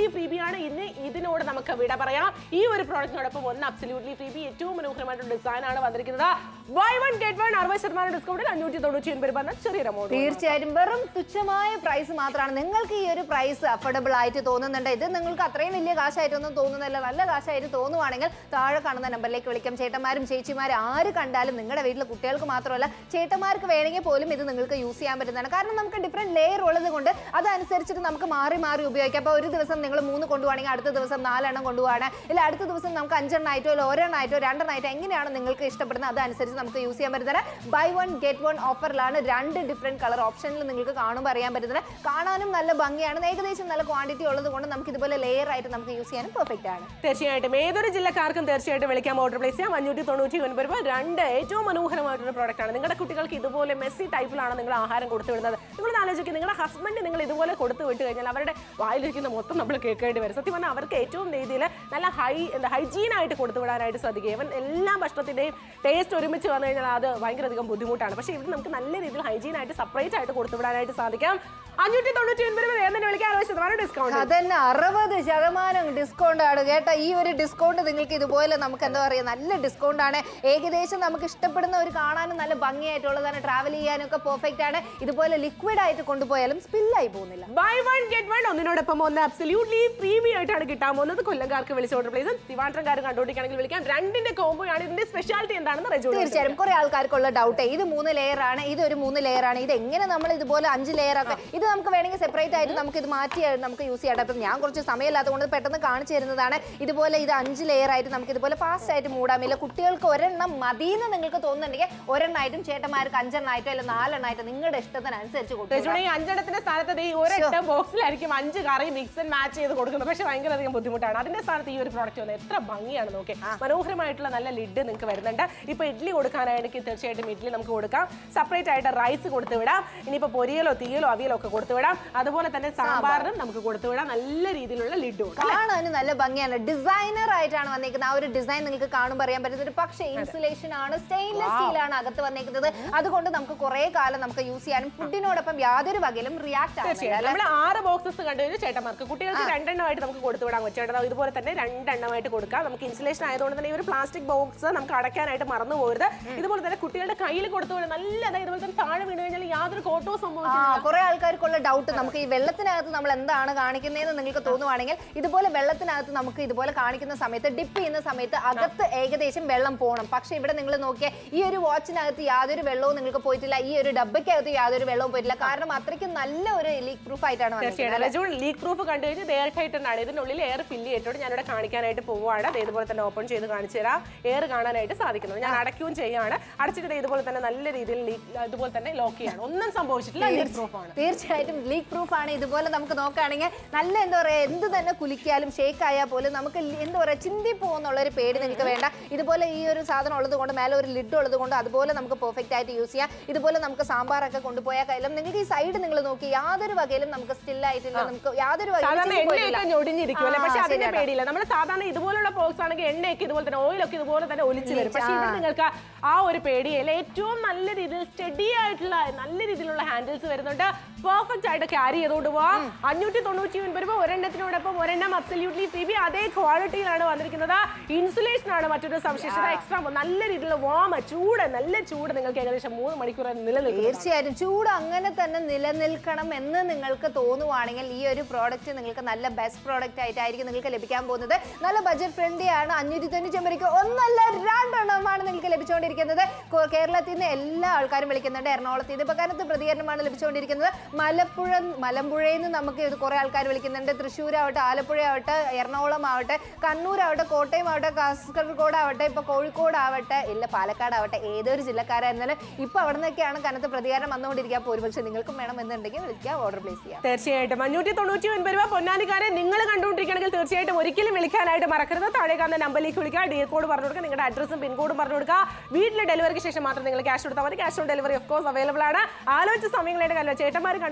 അബ്സല്യൂട്ട്ലി ഫ്രീ ബി ആണ് ഇന്ന് ഇതിനോട് നമുക്ക് വിട പറയാം ഈ ഒരു പ്രോഡക്റ്റിനോടൊപ്പം ഒന്ന് അബ്സല്യൂട്ട്ലി ഫ്രീ ബി ഏറ്റവും മനോഹരമായിട്ടുള്ള ഡിസൈൻ ആണ് വന്നിരിക്കുന്നത് ബൈ വൺ ഗെറ്റ് വൺ അറുപത് ശതമാനം ഡിസ്കൗണ്ടിൽ അഞ്ഞൂറ്റി തൊണ്ണൂറ്റി ഒൻപത് രൂപ എന്ന ചെറിയൊരു amount ആണ്. തീർച്ചയായും വെറും തുച്ഛമായ പ്രൈസ് മാത്രമാണ് നിങ്ങൾക്ക് ഈ ഒരു പ്രൈസ് അഫോർഡബിൾ ആയിട്ട് തോന്നുന്നുണ്ട് ഇത് നിങ്ങൾക്ക് അത്രയും വലിയ കാശായിട്ടൊന്നും തോന്നുന്നില്ല നല്ല കാശായിട്ട് തോന്നുവാണെങ്കിൽ താഴെ കാണുന്ന നമ്പറിലേക്ക് വിളിക്കാം ചേട്ടന്മാരും ചേച്ചിമാരും ആര് കണ്ടാലും നിങ്ങളുടെ വീട്ടിലെ കുട്ടികൾക്ക് മാത്രമല്ല ചേട്ടന്മാർക്ക് വേണമെങ്കിൽ പോലും ഇത് നിങ്ങൾക്ക് യൂസ് ചെയ്യാൻ പറ്റുന്നതാണ് കാരണം നമുക്ക് ഡിഫറെന്റ് ലെയർ ഉള്ളത് കൊണ്ട് അതനുസരിച്ചിട്ട് നമുക്ക് മാറി മാറി ഉപയോഗിക്കാം അപ്പോൾ ഒരു ദിവസം നിങ്ങൾ മൂന്ന് കൊണ്ടുപോകണമെങ്കിൽ അടുത്ത ദിവസം നാലെണ്ണം കൊണ്ടുപോകാണ് ഇല്ല അടുത്ത ദിവസം നമുക്ക് അഞ്ചെണ്ണമായിട്ടോ ഇല്ല ഒരെണ്ണമായിട്ടോ രണ്ടെണ്ണമായിട്ടോ എങ്ങനെയാണ് നിങ്ങൾക്ക് ഇഷ്ടപ്പെടുന്നത് അതനുസരിച്ച് നമുക്ക് യൂസ് ചെയ്യാൻ പറ്റുന്നത് ബൈ വൺ ഗെറ്റ് വൺ ഓഫറിലാണ് രണ്ട് ഡിഫറെന്റ് കളർ ഓപ്ഷനിൽ നിങ്ങൾക്ക് കാണുമ്പോൾ അറിയാൻ പറ്റുന്നത് കാണാനും നല്ല ഭംഗിയാണ് ഏകദേശം നല്ല ക്വാണ്ടിറ്റി ഉള്ളത് കൊണ്ട് നമുക്ക് ഇതുപോലെ ലെയർ ആയിട്ട് നമുക്ക് യൂസ് ചെയ്യാനും പെർഫെക്റ്റ് ആണ് തീർച്ചയായിട്ടും ഏതൊരു ജില്ലക്കാർക്കും തീർച്ചയായിട്ടും വിളിക്കാം ഓർഡർ പ്ലേസ് ചെയ്യാം അഞ്ഞൂറ്റി തൊണ്ണൂറ്റി ഒൻപത് രൂപ രണ്ട് ഏറ്റവും മനോഹരമായിട്ടൊരു പ്രോഡക്റ്റ് ആണ് നിങ്ങളുടെ കുട്ടികൾക്ക് ഇതുപോലെ മെസ്സി ടൈപ്പിലാണ് നിങ്ങൾ ആഹാരം കൊടുത്തു വിടുന്നത് നിങ്ങൾ ആലോചിക്കുക നിങ്ങളുടെ ഹസ്ബൻഡ് നിങ്ങൾ ഇതുപോലെ കൊടുത്തു വിട്ട് കഴിഞ്ഞാൽ അവരുടെ വായിലിരിക്കുന്ന മൊത്തം നമ്മൾ കേൾക്കേണ്ടി വരും സത്യം പറഞ്ഞാൽ അവർക്ക് ഏറ്റവും രീതിയിൽ നല്ല ഹൈ എന്താ ഹൈജീൻ ആയിട്ട് കൊടുത്തു വിടാനായിട്ട് സാധിക്കും ഇവൻ എല്ലാ ഭക്ഷണത്തിന്റെയും ടേസ്റ്റ് ഒരുമിച്ച് വന്നു കഴിഞ്ഞാൽ അത് ഭയങ്കരധികം ബുദ്ധിമുട്ടാണ് പക്ഷേ ഇവിടെ നമുക്ക് നല്ല രീതിയിൽ ഹൈജീൻ ആയിട്ട് സെപ്പറേറ്റ് ആയിട്ട് കൊടുത്തു വിടാനായിട്ട് സാധിക്കാം അഞ്ഞൂറ്റി തൊണ്ണൂറ്റി ഒൻപത് രൂപ എന്ന് വിളിക്കാൻ അറുപത് ശതമാനം ഡിസ്കൗണ്ട് അതന്നെ അറുപത് ശതമാനം ഡിസ്കൗണ്ട് ആണ് കേട്ടോ ഈ ഒരു ഡിസ്കൗണ്ട് നിങ്ങൾക്ക് ഇതുപോലെ നമുക്ക് എന്താ പറയുക നല്ല ഡിസ്കൗണ്ട് ആണ് ഏകദേശം നമുക്ക് ഇഷ്ടപ്പെടുന്ന ഒരു കാണാനും നല്ല ഭംഗിയായിട്ടുള്ളതാണ് ട്രാവൽ ചെയ്യാനും ഒക്കെ പെർഫെക്റ്റ് ആണ് ഇതുപോലെ ലിക്വിഡ് ആയിട്ട് കൊണ്ടുപോയാലും സ്പില്ലായി പോകുന്നില്ല ബൈ വൺ ഗെറ്റ് വൺ ഒന്നിനോടൊപ്പം ഒന്ന് അബ്സല്യൂട്ട്ലി ഫ്രീമി ആയിട്ടാണ് കിട്ടാൻ പോകുന്നത് കൊല്ലംകാർക്ക് വിളിച്ച് ഓർഡർ പ്ലേസ് തിരുവാണ്ടക്കാർ കണ്ടുപിടിക്കുകയാണെങ്കിൽ വിളിക്കാം രണ്ടിന്റെ കോംബോ ആണ് ഇതിന്റെ സ്പെഷ്യാലിറ്റി എന്താണെന്ന് റെജു തീർച്ചയായും കുറെ ആൾക്കാർക്കുള്ള ഡൗട്ട് ഇത് മൂന്ന് ലെയർ ആണ് ഇത് ഒരു മൂന്ന് ലെയർ ആണ് ഇത് എങ്ങനെ നമ്മൾ ഇതുപോലെ അഞ്ച് ലെയർ ഒക്കെ ഇത് നമുക്ക് വേണമെങ്കിൽ സെപ്പറേറ്റ് ആയിട്ട് നമുക്ക് ഇത് മാറ്റി നമുക്ക് യൂസ് ചെയ്യാം അപ്പം ഞാൻ കുറച്ച് സമയമില്ലാത്തത് കൊണ്ട് പെട്ടെന്ന് കാണിച്ചു തരുന്നതാണ് ഇതുപോലെ ഇത് അഞ്ച് ലെയർ ആയിട്ട് നമുക്ക് ഇതുപോലെ ഫാസ്റ്റ് ആയിട്ട് മൂടാമില്ല കുട്ടികൾക്ക് ഒരെണ്ണം മതിയെന്ന് നിങ്ങൾക്ക് തോന്നുന്നുണ്ടെങ്കിൽ ഒരെണ്ണമായിട്ടും ചേട്ടന്മാർക്ക് അഞ്ചെണ്ണമായിട്ടോ അല്ല നാലെണ്ണമായിട്ടോ നിങ്ങളുടെ ഇഷ്ടത്തിനനുസരിച്ച് കൊടുക്കും റെജുണ ഈ അഞ്ചെണ്ണത്തിന്റെ സ്ഥാനത്ത് ദേ ഈ ഒരൊറ്റ ബോക്സിലായിരിക്കും അഞ്ച് കറി മിക്സ് ആൻഡ് മാച്ച് ചെയ്ത് കൊടുക്കുന്നത് പക്ഷേ ഭയങ്കര അധികം ബുദ്ധിമുട്ടാണ് അതിന്റെ സ്ഥാനത്ത് ഈ ഒരു പ്രോഡക്റ്റ് വന്നത് എത്ര ഭംഗിയാണ് നോക്കി മനോഹരമായിട്ടുള്ള നല്ല ലിഡ് നിങ്ങൾക്ക് വരുന്നുണ്ട് ഇപ്പൊ ഇഡ്ഡലി കൊടുക്കാനാണെങ്കിൽ തീർച്ചയായിട്ടും ഇഡ്ഡലി നമുക്ക് കൊടുക്കാം സെപ്പറേറ്റ് ആയിട്ട് റൈസ് കൊടുത്തു വിടാം ഇനിയിപ്പോ പൊരിയലോ തീയലോ അവിയലോ ഒക്കെ കൊടുത്തു വിടാം അതുപോലെ തന്നെ സാമ്പാറിനും നമുക്ക് കൊടുത്തു വിടാം നല്ല രീതിയിലുള്ള ലിഡും ഉണ്ട് കാണാനും നല്ല ഭംഗിയാണ് ഡിസൈനർ ആയിട്ടാണ് വന്നിരിക്കുന്നത് ആ ഒരു ഡിസൈൻ നിങ്ങൾക്ക് കാണുമ്പോൾ അറിയാൻ പറ്റുന്നത് പക്ഷേ ഇൻസുലേഷൻ ആണ് സ്റ്റെയിൻലെസ് സ്റ്റീൽ ആണ് അകത്ത് വന്നിരിക്കുന്നത് അതുകൊണ്ട് നമുക്ക് കുറെ കാലം നമുക്ക് യൂസ് ചെയ്യാനും ഫുഡിനോടൊപ്പം യാതൊരു വകയിലും റിയാക്ട് ആവുന്നില്ല തീർച്ചയായും നമ്മൾ ആറ് ബോക്സസ് കണ്ടു കഴിഞ്ഞാൽ ചേട്ടന്മാർക്ക് കുട്ടികൾക്ക് രണ്ടെണ്ണമായിട്ട് നമുക്ക് കൊടുത്തു വിടാൻ ചേട്ടാ ഇതുപോലെ തന്നെ രണ്ടെണ്ണമായിട്ട് കൊടുക്കാം നമുക്ക് ഇൻസുലേഷൻ ആയതുകൊണ്ട് തന്നെ ഈ ഒരു പ്ലാസ്റ്റിക് ബോക്സ് നമുക്ക് അടയ്ക്കാനായിട്ട് മറന്നു പോകരുത് ഇതുപോലെ തന്നെ കുട്ടികളുടെ കയ്യിൽ കൊടുത്തു വിടാൻ നല്ല അതായത് ഇതുപോലെ തന്നെ താഴെ വീണ് കഴിഞ്ഞാൽ യാതൊരു കോട്ടോ ആ സംഭവിക്കില്ല കുറെ ആൾക്കാർക്കുള്ള ഡൗട്ട് നമുക്ക് ഈ വെള്ളത്തിനകത്ത് നമ്മൾ എന്താണ് കാണിക്കുന്നതെന്ന് നിങ്ങൾക്ക് തോന്നുവാണെങ്കിൽ ഇതുപോലെ വെള്ളത്തിനകത്ത് നമുക്ക് ഇതുപോലെ കാണിക്കുന്ന സമയത്ത് ഡിപ്പ് ചെയ്യുന്ന സമയത്ത് അകത്ത് ഏകദേശം വെള്ളം പോകണം പക്ഷെ ഇവിടെ നിങ്ങൾ നോക്കിയാൽ ഈ ഒരു വാച്ചിനകത്ത് യാതൊരു വെള്ളവും നിങ്ങൾക്ക് പോയിട്ടില്ല ഈ ഒരു ഡബ്ബയ്ക്കകത്ത് യാതൊരു വെള്ളവും പോയിട്ടില്ല കാരണം അത്രയ്ക്ക് നല്ല ഒരു ലീക്ക് പ്രൂഫ് ആയിട്ടാണ് വന്നിരിക്കുന്നത് തീർച്ചയായിട്ടും രജു ലീക്ക് പ്രൂഫ് കണ്ടു കഴിഞ്ഞാൽ എയർ ടൈറ്റൻ ആണ് ഇതിനുള്ളിൽ എയർ ഫില്ല് ചെയ്തിട്ട് ഞാനിവിടെ കാണിക്കാനായിട്ട് പോവുകയാണ് ദേ ഇതുപോലെ തന്നെ ഓപ്പൺ ചെയ്ത് കാണിച്ചു തരാം എയർ കാണാനായിട്ട് സാധിക്കുന്നത് ഞാൻ അടയ്ക്കുകയും ചെയ്യാണ് അടച്ചിട്ട് ദേ ഇതുപോലെ തന്നെ നല്ല രീതിയിൽ ലീക്ക് ഇതുപോലെ തന്നെ ലോക്ക് ചെയ്യാണ് ഒന്നും സംഭവിച്ചിട്ടില്ല ലീക്ക് പ്രൂഫ് ആണ് തീർച്ചയായിട്ടും ലീക്ക് പ്രൂഫ് ആണ് ഇതുപോലെ നമുക്ക് നോക്കുകയാണെങ്കിൽ നല്ല എന്താ പറയുക എന്ത് തന്നെ കുലിക്കാലും ഷേക്ക് ആയാൽ പോലും നമുക്ക് ലി- എന്താ പറയുക ചിന്തി പോകുന്നുള്ള ഒരു പേടി നിങ്ങൾക്ക് വേണ്ട ഇതുപോലെ ഈ ഒരു സാധനം ഉള്ളത് കൊണ്ട് മേലെ ഒരു ലിഡ് ഉള്ളത് കൊണ്ട് അതുപോലെ നമുക്ക് പെർഫെക്റ്റ് ആയിട്ട് യൂസ് ചെയ്യാം ഇതുപോലെ നമുക്ക് സാമ്പാറൊക്കെ കൊണ്ടുപോയാൽ കയ്യിലും നിങ്ങൾക്ക് ഈ സൈഡ് നിങ്ങൾ നോക്കി യാതൊരു വകയിലും നമുക്ക് സ്റ്റിൽ ആയിട്ടില്ല നമുക്ക് യാതൊരു വകയിലും സാധാരണ ചിന്തി പോയിട്ടില്ല. എണ്ണയൊക്കെ ഞൊടിഞ്ഞിരിക്കും അല്ലേ ആ, പക്ഷെ അതിന്റെ ശരിയാണ്. പേടിയില്ല നമ്മൾ സാധാരണ ഇതുപോലുള്ള ബോക്സ് ആണെങ്കിൽ എണ്ണയൊക്കെ ഇതുപോലെ തന്നെ ഓയിലൊക്കെ ഇതുപോലെ തന്നെ ഒലിച്ചു വരും പക്ഷെ ഇവിടെ നിങ്ങൾക്ക് ആ ഒരു പേടിയില്ല ഏറ്റവും നല്ല രീതിയിൽ സ്റ്റഡി ആയിട്ടുള്ള നല്ല രീതിയിലുള്ള ഹാൻഡിൽസ് വരുന്നുണ്ട് പെർഫെക്റ്റ് ആയിട്ട് ക്യാരി ചെയ്തുകൊണ്ട് പോവാം അഞ്ഞൂറ്റി തൊണ്ണൂറ്റി ഒൻപത് രൂപ ഒരെണ്ണത്തിനോടൊപ്പം ഒരെണ്ണം അബ്സല്യൂട്ട്ലി ടി ബി അതേ ക്വാളിറ്റിയിലാണ് വന്നിരിക്കുന്നത് ഇൻസുലേഷൻ ആണ് മറ്റൊരു സവിശേഷത എക്സ്ട്രാ നല്ല രീതിയിലുള്ള വാമ ചൂട് നല്ല ചൂട് നിങ്ങൾക്ക് ഏകദേശം മൂന്ന് മണിക്കൂർ നിലനിൽക്കും തീർച്ചയായും ചൂട് അങ്ങനെ തന്നെ നിലനിൽക്കണം എന്ന് നിങ്ങൾക്ക് തോന്നുവാണെങ്കിൽ ഈ ഒരു പ്രോഡക്റ്റ് നിങ്ങൾക്ക് നല്ല ബെസ്റ്റ് പ്രോഡക്റ്റ് ആയിട്ടായിരിക്കും നിങ്ങൾക്ക് ലഭിക്കാൻ പോകുന്നത് നല്ല ബഡ്ജറ്റ് ഫ്രണ്ട്ലി ആണ് അഞ്ഞൂറ്റി തൊണ്ണൂറ്റി ഒമ്പതിക്ക് ഒന്നല്ല രണ്ടെണ്ണമാണ് നിങ്ങൾക്ക് ലഭിച്ചുകൊണ്ടിരിക്കുന്നത് കോ- കേരളത്തിൽ നിന്ന് എല്ലാ ആൾക്കാരും വിളിക്കുന്നുണ്ട് എറണാകുളത്ത് ഇത് ഇപ്പോൾ കനത്ത് പ്രതികരണമാണ് ലഭിച്ചുകൊണ്ടിരിക്കുന്നത് മലപ്പുഴ മലമ്പുഴയിൽ നിന്ന് നമുക്ക് ഇത് കുറേ ആൾക്കാർ വിളിക്കുന്നുണ്ട് തൃശ്ശൂരാവട്ടെ ആലപ്പുഴ ആവട്ടെ എറണാകുളം ആവട്ടെ കണ്ണൂരാവട്ടെ കോട്ടയം ആവട്ടെ കാസർഗോഡ് ആവട്ടെ ഇപ്പോൾ കോഴിക്കോട് ആവട്ടെ ഇല്ല പാലക്കാട് ആവട്ടെ ഏതൊരു ജില്ലക്കാരായിരുന്നാലും ഇപ്പോൾ അവിടെ നിന്നൊക്കെയാണ് കനത്ത പ്രതികാരം വന്നുകൊണ്ടിരിക്കുക അപ്പോൾ ഒരുപക്ഷെ നിങ്ങൾക്കും വേണം എന്നുണ്ടെങ്കിൽ വിളിക്കുക ഓർഡർ പ്ലേസ് ചെയ്യാം തീർച്ചയായിട്ടും അഞ്ഞൂറ്റി തൊണ്ണൂറ്റി ഒൻപത് രൂപ പൊന്നാനിക്കാരെ നിങ്ങൾ കണ്ടുകൊണ്ടിരിക്കുകയാണെങ്കിൽ തീർച്ചയായിട്ടും ഒരിക്കലും വിളിക്കാനായിട്ട് മറക്കരുത് താഴെ കാണുന്ന നമ്പറിലേക്ക് വിളിക്കുക ഡി കോഡ് പറഞ്ഞു കൊടുക്കുക നിങ്ങളുടെ അഡ്രസ്സും പിൻകോഡും പറഞ്ഞു കൊടുക്കുക വീട്ടിലെ ഡെലിവറിക്ക് ശേഷം മാത്രം നിങ്ങൾ ക്യാഷ് കൊടുത്താൽ മതി cash on delivery of course available ആണ് ആലോചിച്ച സമയങ്ങളായിട്ട് കല്ലോ ചേട്ടന്മാർ കണ്ടു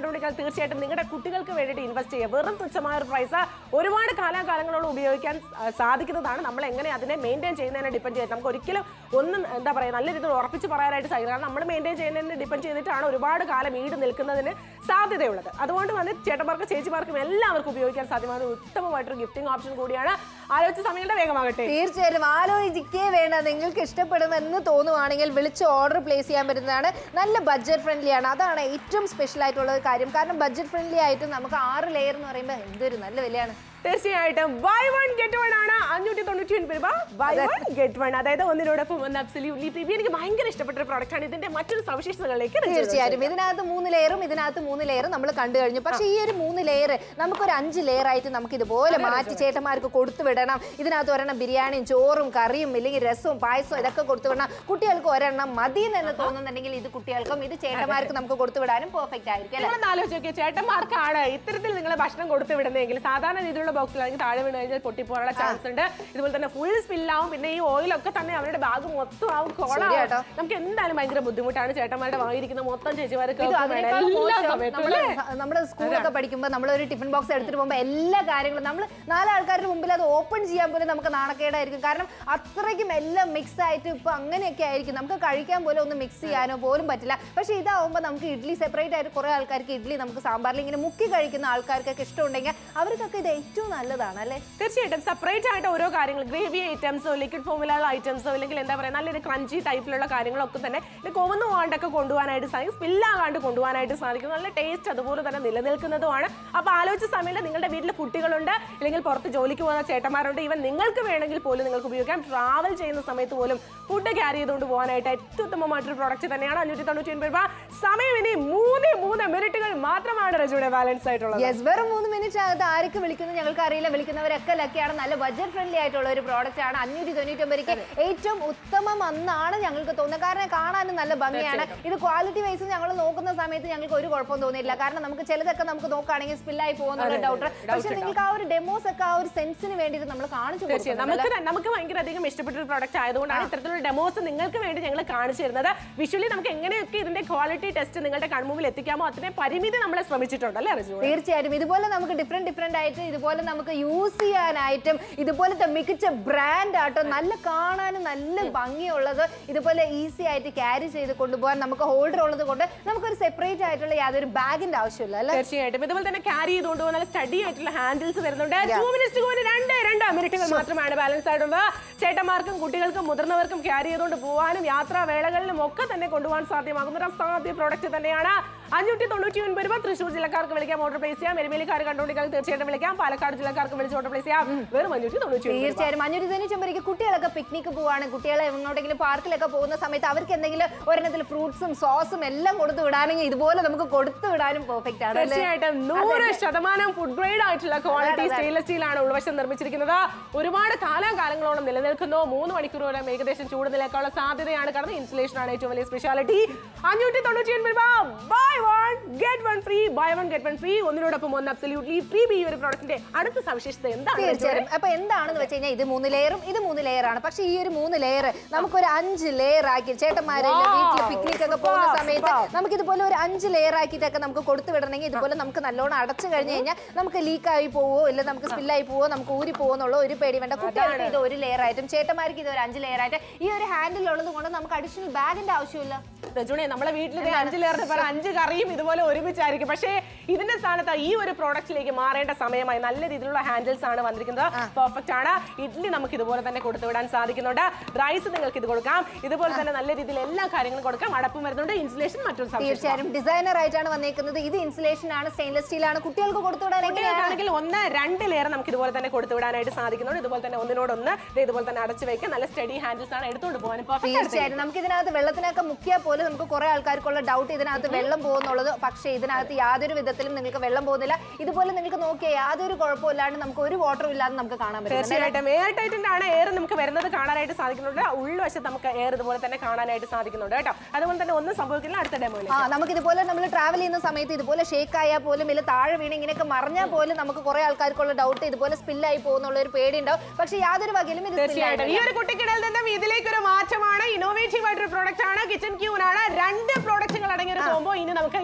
കണ്ടുപിടിക്കാൻ തീർച്ചയായിട്ടും നിങ്ങളുടെ കുട്ടികൾക്ക് വേണ്ടിയിട്ട് ഇൻവെസ്റ്റ് ചെയ്യുക വെറും തുച്ഛമായ ഒരു പ്രൈസ് ഒരുപാട് കാലാകാലങ്ങളോട് ഉപയോഗിക്കാൻ ആ, സാധിക്കുന്നതാണ് നമ്മൾ എങ്ങനെ അതിനെ മെയിൻറ്റെയിൻ ചെയ്യുന്നതിനെ ഡിപ്പെൻഡ് ചെയ്ത് നമുക്ക് ഒരിക്കലും ഒന്നും എന്താ പറയുക നല്ല രീതിയിൽ ഉറപ്പിച്ച് പറയാനായിട്ട് സാധിക്കും കാരണം നമ്മൾ മെയിൻറ്റെയിൻ ചെയ്യുന്നതിനെ ഡിപ്പെൻഡ് ചെയ്തിട്ടാണ് ഒരുപാട് കാലം ഈട് നിൽക്കുന്നതിന് സാധ്യതയുള്ളത് അതുകൊണ്ട് വന്ന് ചേട്ടന്മാർക്കും ചേച്ചിമാർക്കും എല്ലാവർക്കും ഉപയോഗിക്കാൻ സാധ്യമായ ഒരു ഉത്തമമായിട്ടൊരു ഗിഫ്റ്റിംഗ് ഓപ്ഷൻ കൂടിയാണ് ആലോചിച്ച സമയങ്ങളുടെ വേഗമാകട്ടെ തീർച്ചയായും ആലോചിക്കേ വേണ്ട നിങ്ങൾക്ക് ഇഷ്ടപ്പെടുമെന്ന് തോന്നുവാണെങ്കിൽ വിളിച്ച് ഓർഡർ പ്ലേസ് ചെയ്യാൻ പറ്റുന്നതാണ് നല്ല ബഡ്ജറ്റ് ഫ്രണ്ട്ലി ആണ് അതാണ് ഏറ്റവും സ്പെഷ്യൽ ആയിട്ടുള്ള ഒരു കാര്യം കാരണം ബഡ്ജറ്റ് ഫ്രണ്ട്ലി ആയിട്ട് നമുക്ക് ആറ് ലെയർ എന്ന് പറയുമ്പോൾ എന്തൊരു നല്ല വിലയാണ് തീർച്ചയായിട്ടും ബൈ വൺ ഗെറ്റ് വൺ ആണ് അഞ്ഞൂറ്റി തൊണ്ണൂറ്റി ഒൻപത് രൂപ ബൈ വൺ ഗെറ്റ് വൺ അതായത് ഒന്നിനോടൊപ്പം ഒന്ന് അബ്സല്യൂട്ട്ലി ഫ്രീ എനിക്ക് ഭയങ്കര ഇഷ്ടപ്പെട്ട ഒരു പ്രോഡക്റ്റ് ആണ് ഇതിന്റെ മറ്റൊരു സവിശേഷതകളിലേക്ക് രഞ്ജിത്ത് തീർച്ചയായും ഇതിനകത്ത് മൂന്ന് ലെയറും ഇതിനകത്ത് മൂന്ന് ലെയറും നമ്മൾ കണ്ടു കഴിഞ്ഞു പക്ഷേ ഈ ഒരു മൂന്ന് ലെയർ നമുക്കൊരു അഞ്ച് ലെയർ ആയിട്ട് നമുക്ക് ഇതുപോലെ മാറ്റി ചേട്ടന്മാർക്ക് കൊടുത്തു വിടണം ഇതിനകത്ത് ഒരെണ്ണം ബിരിയാണിയും ചോറും കറിയും ഇല്ലെങ്കിൽ രസവും പായസവും ഇതൊക്കെ കൊടുത്തു വിടണം കുട്ടികൾക്ക് ഒരെണ്ണം മതി എന്ന് തോന്നുന്നുണ്ടെങ്കിൽ ഇത് കുട്ടികൾക്കും ഇത് ചേട്ടന്മാർക്ക് നമുക്ക് കൊടുത്തു വിടാനും പെർഫെക്റ്റ് ആയിരിക്കും അല്ലേ നിങ്ങളൊന്ന് ആലോചിച്ച് നോക്കിയാൽ ചേട്ടന്മാർക്കാണ് ഇത്തരത്തിൽ നിങ്ങൾ ഭക്ഷണം കൊടുത്തു വിടുന്നതെങ്കിൽ സാധാരണ രീതിയിലുള്ള ബോക്സിലാണെങ്കിൽ താഴെ വീണ് കഴിഞ്ഞാൽ പൊട്ടിപ്പോകാനുള്ള ചാൻസ് ഉണ്ട് ഇതുപോലെ തന്നെ ഫുൾ സ്പില്ലാവും പിന്നെ ഈ ഓയിലൊക്കെ തന്നെ അവരുടെ ബാഗ് മൊത്തം ആവും ശരിയാട്ടോ. കോളാവും നമുക്ക് എന്തായാലും ഭയങ്കര ബുദ്ധിമുട്ടാണ് ചേട്ടന്മാരുടെ വാങ്ങിയിരിക്കുന്ന മൊത്തം ചേച്ചിമാർക്ക് ഇത് അതിനേക്കാൾ എല്ലാ മോശം സമയത്തും നമ്മള് അല്ലേ? നമ്മുടെ സ്കൂളൊക്കെ പഠിക്കുമ്പോൾ നമ്മൾ ഒരു ടിഫിൻ ബോക്സ് എടുത്തിട്ട് പോകുമ്പോൾ എല്ലാ കാര്യങ്ങളും നമ്മൾ നാലാൾക്കാരുടെ മുമ്പിൽ അത് ഓപ്പൺ ചെയ്യാൻ പോലും നമുക്ക് നാണക്കേടായിരിക്കും കാരണം അത്രയ്ക്കും എല്ലാം മിക്സ് ആയിട്ട് ഇപ്പൊ അങ്ങനെയൊക്കെ ആയിരിക്കും നമുക്ക് കഴിക്കാൻ പോലും ഒന്ന് മിക്സ് ചെയ്യാനോ പോലും പറ്റില്ല പക്ഷേ ഇതാവുമ്പോൾ നമുക്ക് ഇഡ്ഡലി സെപ്പറേറ്റ് ആയിട്ട് കുറേ ആൾക്കാർക്ക് ഇഡ്ഡലി നമുക്ക് സാമ്പാറിൽ ഇങ്ങനെ മുക്കി കഴിക്കുന്ന ആൾക്കാർക്കൊക്കെ ഇഷ്ടമുണ്ടെങ്കിൽ അവർക്കൊക്കെ ഇത് ഏറ്റവും നല്ലതാണ് അല്ലേ തീർച്ചയായിട്ടും സെപ്പറേറ്റ് ആയിട്ട് ഓരോ കാര്യങ്ങൾ ഗ്രേവി ഐറ്റംസോ ലിക്വിഡ് ഫോമിലുള്ള ഐറ്റംസോ അല്ലെങ്കിൽ എന്താ പറയുക നല്ലൊരു ക്രഞ്ചി ടൈപ്പിലുള്ള കാര്യങ്ങളൊക്കെ തന്നെ ഇത് കൊമന്നു പോകാണ്ടൊക്കെ കൊണ്ടുപോകാനായിട്ട് സാധിക്കും സ്പില്ലാകാണ്ട് കൊണ്ടുപോകാനായിട്ട് സാധിക്കും നല്ല ടേസ്റ്റ് അതുപോലെ തന്നെ നിലനിൽക്കുന്നതുമാണ് അപ്പോൾ ആലോചിച്ച സമയത്ത് നിങ്ങളുടെ വീട്ടിൽ കുട്ടികളുണ്ട് അല്ലെങ്കിൽ പുറത്ത് ജോലിക്ക് പോകുന്ന ചേട്ടന്മാരുണ്ട് ഈവൻ നിങ്ങൾക്ക് വേണമെങ്കിൽ പോലും നിങ്ങൾക്ക് ഉപയോഗിക്കാം ട്രാവൽ ചെയ്യുന്ന സമയത്ത് പോലും ഫുഡ് ക്യാരി ചെയ്തുകൊണ്ട് പോകാനായിട്ട് അത്യുത്തമമായിട്ടൊരു പ്രോഡക്റ്റ് തന്നെയാണ് അഞ്ഞൂറ്റി തൊണ്ണൂറ്റി ഒൻപത് രൂപ സമയം ഇനി മൂന്ന് മൂന്ന് മിനിറ്റുകൾ മാത്രമാണ് രജുവിടെ ബാലൻസ് ആയിട്ടുള്ളത് യെസ് വെറും മൂന്ന് മിനിറ്റ് അകത്ത് ആർക്ക് വിളിക്കുന്നത് ഞങ്ങൾക്ക് അറിയില്ല വിളിക്കുന്നവരൊക്കെ ലക്കിയാണ് നല്ല ബഡ്ജറ്റ് ഫ്രണ്ട്ലി ആയിട്ടുള്ള ഒരു പ്രോഡക്റ്റ് ആണ് അഞ്ഞൂറ്റി തൊണ്ണൂറ്റി ഒമ്പതിക്ക് ഏറ്റവും ഉത്തമം എന്നാണ് ഞങ്ങൾക്ക് തോന്നുന്നത് കാരണം കാണാനും നല്ല ഭംഗിയാണ് ഇത് ക്വാളിറ്റി വൈസ് ഞങ്ങൾ നോക്കുന്ന സമയത്ത് ഞങ്ങൾക്ക് ഒരു കുഴപ്പം തോന്നിയില്ല കാരണം നമുക്ക് ചിലതൊക്കെ നമുക്ക് നോക്കുകയാണെങ്കിൽ സ്പില്ലായി പോകുന്നുള്ള ഡൗട്ട് പക്ഷെ നിങ്ങൾക്ക് ആ ഒരു ഡെമോസ് ഒക്കെ ആ ഒരു സെൻസിന് വേണ്ടിയിട്ട് നമ്മൾ കാണിച്ചു തീർച്ചയായും കൊടുക്കുന്നുണ്ട് നമുക്ക് ത- നമുക്ക് ഭയങ്കര അധികം ഇഷ്ടപ്പെട്ട ഒരു പ്രോഡക്റ്റ് ആയതുകൊണ്ടാണ് ഇത്തരത്തിലുള്ള ഡെമോസ് നിങ്ങൾക്ക് വേണ്ടി ഞങ്ങൾ കാണിച്ചു തരുന്നത് വിഷ്വലി നമുക്ക് എങ്ങനെയൊക്കെ ഇതിന്റെ ക്വാളിറ്റി ടെസ്റ്റ് നിങ്ങളുടെ കൺമുമ്പിൽ എത്തിക്കാമോ അത്രയും പരിമിതി നമ്മളെ ശ്രമിച്ചിട്ടുണ്ട് അല്ലേ റിജു തീർച്ചയായിട്ടും ഇതുപോലെ നമുക്ക് ഡിഫറെന്റ് ഡിഫറെന്റ് ആയിട്ട് ഇതുപോലെ നമുക്ക് യൂസ് ചെയ്യാനായിട്ടും ഇതുപോലത്തെ മികച്ച ബ്രാൻഡ് ആട്ടോ നല്ല കാണാനും നല്ല ഭംഗിയുള്ളത് ഇതുപോലെ ഈസി ആയിട്ട് ക്യാരി ചെയ്ത് കൊണ്ടുപോകാൻ നമുക്ക് ഹോൾഡർ ഉള്ളത് കൊണ്ട് നമുക്കൊരു സെപ്പറേറ്റ് ആയിട്ടുള്ള യാതൊരു ബാഗിന്റെ ആവശ്യമില്ല അല്ലെ തീർച്ചയായിട്ടും ഇതുപോലെ തന്നെ ക്യാരി ചെയ്തുകൊണ്ട് പോകുന്ന നല്ല സ്റ്റഡി ആയിട്ടുള്ള ഹാൻഡിൽസ് വരുന്നുണ്ട് ടൂ മിനിറ്റ്സ് കൊണ്ട് രണ്ട് രണ്ട് മിനിറ്റുകൾ മാത്രമാണ് ബാലൻസ് ആയിട്ടുള്ളത് ചേട്ടന്മാർക്കും കുട്ടികൾക്കും മുതിർന്നവർക്കും ക്യാരി ചെയ്തുകൊണ്ട് പോകാനും യാത്രാ വേളകളിലും ഒക്കെ തന്നെ കൊണ്ടുപോകാൻ സാധ്യമാകുന്ന ഒരു അസാധ്യ പ്രോഡക്റ്റ് തന്നെയാണ് അഞ്ഞൂറ്റി തൊണ്ണൂറ്റി ഒൻപത് രൂപ തൃശ്ശൂർ ജില്ലക്കാർക്ക് വിളിക്കാം ഓർഡർ പ്ലേസ് ചെയ്യാം എരുമേലിക്കാർ കണ്ടുകൊണ്ടിരിക്കാൻ തീർച്ചയായിട്ടും വിളിക്കാം പാലക്കാട് ജില്ലക്കാർക്ക് വിളിച്ച് ഓർഡർ പ്ലേസ് ചെയ്യാം വെറും അഞ്ഞൂറ്റി തൊണ്ണൂറ്റി ഒൻപത് രൂപ. തീർച്ചയായും അഞ്ഞൂറ്റി തൊണ്ണൂറ്റി കുട്ടികളൊക്കെ പിക്നിക്ക് പോവാണ് കുട്ടികളെ എങ്ങോട്ടെങ്കിലും പാർക്കിലൊക്കെ പോകുന്ന സമയത്ത് അവർക്ക് എന്തെങ്കിലും ഒരെണ്ണത്തിൽ ഫ്രൂട്ട്സും സോസും എല്ലാം കൊടുത്തു വിടാണെങ്കിൽ ഇതുപോലെ നമുക്ക് കൊടുത്തു വിടാനും പെർഫെക്റ്റ് ആണ് അല്ലേ തീർച്ചയായിട്ടും നൂറ് ശതമാനം ഫുഡ് ഗ്രേഡ് ആയിട്ടുള്ള ക്വാളിറ്റി അതെ, അതെ. സ്റ്റെയിൻലെസ് സ്റ്റീൽ ആണ് ഉൾവശം നിർമ്മിച്ചിരിക്കുന്നത് ഒരുപാട് കാലാകാലങ്ങളോളം നിലനിൽക്കുന്നു മൂന്ന് മണിക്കൂറോളം ഏകദേശം ചൂട് നിലക്കാനുള്ള സാധ്യതയാണ് കാരണം ഇൻസുലേഷൻ ആണ് ഏറ്റവും വലിയ സ്പെഷ്യാലിറ്റി അഞ്ഞൂറ്റി തൊണ്ണൂറ്റി ഒൻപത് രൂപ buy one get one free buy one get one free ഒന്നിനോടൊപ്പം ഒന്ന് അബ്സല്യൂട്ട്ലി ഫ്രീ ബി ഈ ഒരു പ്രോഡക്റ്റിന്റെ അടുത്ത സവിശേഷത എന്താണ് തീർച്ചയായും അപ്പൊ എന്താണെന്ന് വെച്ച് കഴിഞ്ഞാൽ ഇത് മൂന്ന് ലെയറും ഇത് മൂന്ന് ലെയർ ആണ് പക്ഷെ ഈ ഒരു മൂന്ന് ലെയർ നമുക്കൊരു അഞ്ച് ലെയർ ആക്കി ചേട്ടന്മാരെ Wow, വീട്ടിൽ പിക്നിക് ഒക്കെ പോകുന്ന super, സമയത്ത് super. നമുക്ക് ഇതുപോലെ ഒരു അഞ്ച് ലെയർ ആക്കിയിട്ടൊക്കെ നമുക്ക് കൊടുത്തു വിടണമെങ്കിൽ ഇതുപോലെ നമുക്ക് നല്ലോണം അടച്ചു കഴിഞ്ഞ് കഴിഞ്ഞാൽ നമുക്ക് ലീക്ക് ആയി പോവോ ഇല്ല നമുക്ക് സ്പില്ലായി പോവോ നമുക്ക് ഊരി പോവോ എന്നുള്ള ഒരു പേടി വേണ്ട കുട്ടികൾക്ക് ഇത് ഒരു ലെയർ ആയിട്ടും ചേട്ടന്മാർക്ക് ഇത് ഒരു അഞ്ച് ലെയർ ആയിട്ട് ഈ ഒരു ഹാൻഡിൽ ഉള്ളത് കൊണ്ട് നമുക്ക് അഡീഷണൽ ബാഗിന്റെ ആവശ്യമില്ല രജുണി നമ്മളെ വീട്ടിൽ അഞ്ച് ലേറിന് പറ അഞ്ച് കറിയും ഇതുപോലെ ഒരുമിച്ചായിരിക്കും പക്ഷേ ഇതിന്റെ സ്ഥാനത്ത് ഈ ഒരു പ്രോഡക്റ്റിലേക്ക് മാറേണ്ട സമയമായി നല്ല രീതിയിലുള്ള ഹാൻഡിൽസ് ആണ് വന്നിരിക്കുന്നത് പെർഫെക്റ്റ് ആണ് ഇഡ്ഡലി നമുക്ക് ഇതുപോലെ തന്നെ കൊടുത്തുവിടാൻ സാധിക്കുന്നുണ്ട് റൈസ് നിങ്ങൾക്ക് ഇത് കൊടുക്കാം ഇതുപോലെ തന്നെ നല്ല രീതിയിൽ എല്ലാ കാര്യങ്ങളും കൊടുക്കാം അടപ്പും വരുന്നുണ്ട് ഇൻസുലേഷൻ മറ്റൊരു സവിശേഷത തീർച്ചയായും ഡിസൈനർ ആയിട്ടാണ് വന്നേക്കുന്നത് ഇത് ഇൻസുലേഷൻ ആണ് സ്റ്റെയിൻലെസ് സ്റ്റീൽ ആണ് കുട്ടികൾക്ക് കൊടുത്തുവിടാൻ എങ്ങനെയാണ് കുട്ടികൾക്കാണെങ്കിൽ ഒന്ന് രണ്ട് ലെയർ നമുക്ക് ഇതുപോലെ തന്നെ കൊടുത്തുവിടാനായിട്ട് സാധിക്കുന്നുണ്ട് ഇതുപോലെ തന്നെ ഒന്നിനോടൊന്ന് ദേ ഇതുപോലെ തന്നെ അടച്ചു വെക്കാം നല്ല സ്റ്റഡി ഹാൻഡിൽസ് ആണ് എടുത്തുകൊണ്ട് പോകാൻ പെർഫെക്റ്റ് തീർച്ചയായും നമുക്ക് ഇതിനകത്ത് വെള്ളത്തിനൊക്കെ മുക്കിയാൽ പോലും നമുക്ക് കുറെ ആൾക്കാർക്കുള്ള ഡൗട്ട് ഇതിനകത്ത് വെള്ളം പോകുന്നുള്ളത് പക്ഷേ ഇതിനകത്ത് യാതൊരു വിധത്തിലും നിങ്ങൾക്ക് വെള്ളം പോകുന്നില്ല ഇതുപോലെ നിങ്ങൾക്ക് നോക്കിയാൽ യാതൊരു കുഴപ്പമില്ലാണ്ട് നമുക്ക് ഒരു വാട്ടറും ഇല്ലാതെ നമുക്ക് കാണാൻ പറ്റും തീർച്ചയായിട്ടും എയർ ടൈറ്റിന്റെ ആണ് എയർ നമുക്ക് വരുന്നത് കാണാനായിട്ട് സാധിക്കുന്നുണ്ട് ഉൾവശത്ത് നമുക്ക് എയർ ഇതുപോലെ തന്നെ കാണാനായിട്ട് സാധിക്കുന്നുണ്ട് കേട്ടോ അതുപോലെ തന്നെ ഒന്നും സംഭവിക്കില്ല അടുത്ത ഡെമോയിൽ ആ നമുക്ക് ഇതുപോലെ നമ്മൾ ട്രാവൽ ചെയ്യുന്ന സമയത്ത് ഇതുപോലെ ഷേക്ക് ആയാൽ പോലും ഇല്ല താഴെ വീണ് ഇങ്ങനെയൊക്കെ മറിഞ്ഞാൽ പോലും നമുക്ക് കുറെ ആൾക്കാർക്കുള്ള ഡൗട്ട് ഇതുപോലെ സ്പില്ലായി പോകുന്നുള്ള ഒരു പേടി ഉണ്ടാവും പക്ഷേ യാതൊരു വകയിലും ഇത് തീർച്ചയായിട്ടും ഈ ഒരു കുട്ടിക്കിടയിൽ നിന്നും ഇതിലേക്ക് ഒരു മാറ്റമാണ് ഇന്നോവേറ്റീവ് ആയിട്ടൊരു പ്രോഡക്റ്റ് ആണ് കിച്ചൺ ക്യൂൻ ആണ് രണ്ട് പ്രോഡക്റ്റുകൾ അടങ്ങിയ ഒരു കോമ്പോ ഇനി നമുക്ക് ഇത് വേണ്ടേ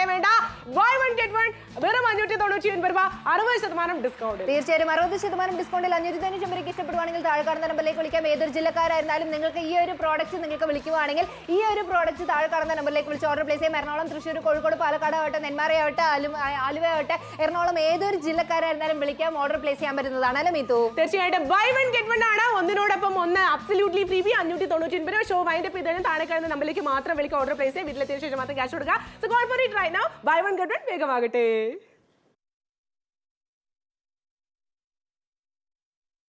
വേണ്ട ബൈ വൺ ഗെറ്റ് വൺ വെറും അഞ്ഞൂറ്റി തൊണ്ണൂറ്റി ഒൻപത് രൂപ അറുപത് ശതമാനം ഡിസ്കൗണ്ട് തീർച്ചയായും അറുപത് ശതമാനം ഡിസ്കൗണ്ടിൽ അഞ്ഞൂറ്റി തൊണ്ണൂറ്റി ഒമ്പതിലേക്ക് ഇഷ്ടപ്പെടുവാണെങ്കിൽ താഴെ കാണുന്ന നമ്പറിലേക്ക് വിളിക്കാം ഏതൊരു ജില്ലക്കാരായിരുന്നാലും നിങ്ങൾക്ക് ഈ ഒരു പ്രോഡക്റ്റ് നിങ്ങൾക്ക് വിളിക്കുവാണെങ്കിൽ ഈ ഒരു പ്രോഡക്റ്റ് താഴെ കാണുന്ന നമ്പറിലേക്ക് വിളിച്ച് ഓർഡർ പ്ലേസ് ചെയ്യാം എറണാകുളം തൃശ്ശൂർ കോഴിക്കോട് പാലക്കാട് ആവട്ടെ നെന്മാറയാവട്ടെ ആലു ആലുവ ആവട്ടെ എറണാകുളം ഏതൊരു ജില്ലക്കാരായിരുന്നാലും വിളിക്കാം ഓർഡർ പ്ലേസ് ചെയ്യാൻ പറ്റുന്നതാണ് അല്ലേ മീത്തു തീർച്ചയായിട്ടും ബൈ വൺ ഗെറ്റ് വൺ ആണ് ഒന്നിനോടൊപ്പം ഒന്ന് അബ്സല്യൂട്ട്ലി ഫ്രീ ബി അഞ്ഞൂറ്റി തൊണ്ണൂറ്റി ഒൻപത് ഷോ വൈൻഡ് അപ്പ് ചെയ്തതിന് താഴെ കാണുന്ന നമ്പറിലേക്ക് മാത്രം വിളിക്കുക ഓർഡർ പ്ലേസ് ചെയ്യാം വീട്ടിലെത്തിയ ശേഷം മാത്രം ക്യാഷ് കൊടുക്കുക so call for it right now buy one get one വേഗമാകട്ടെ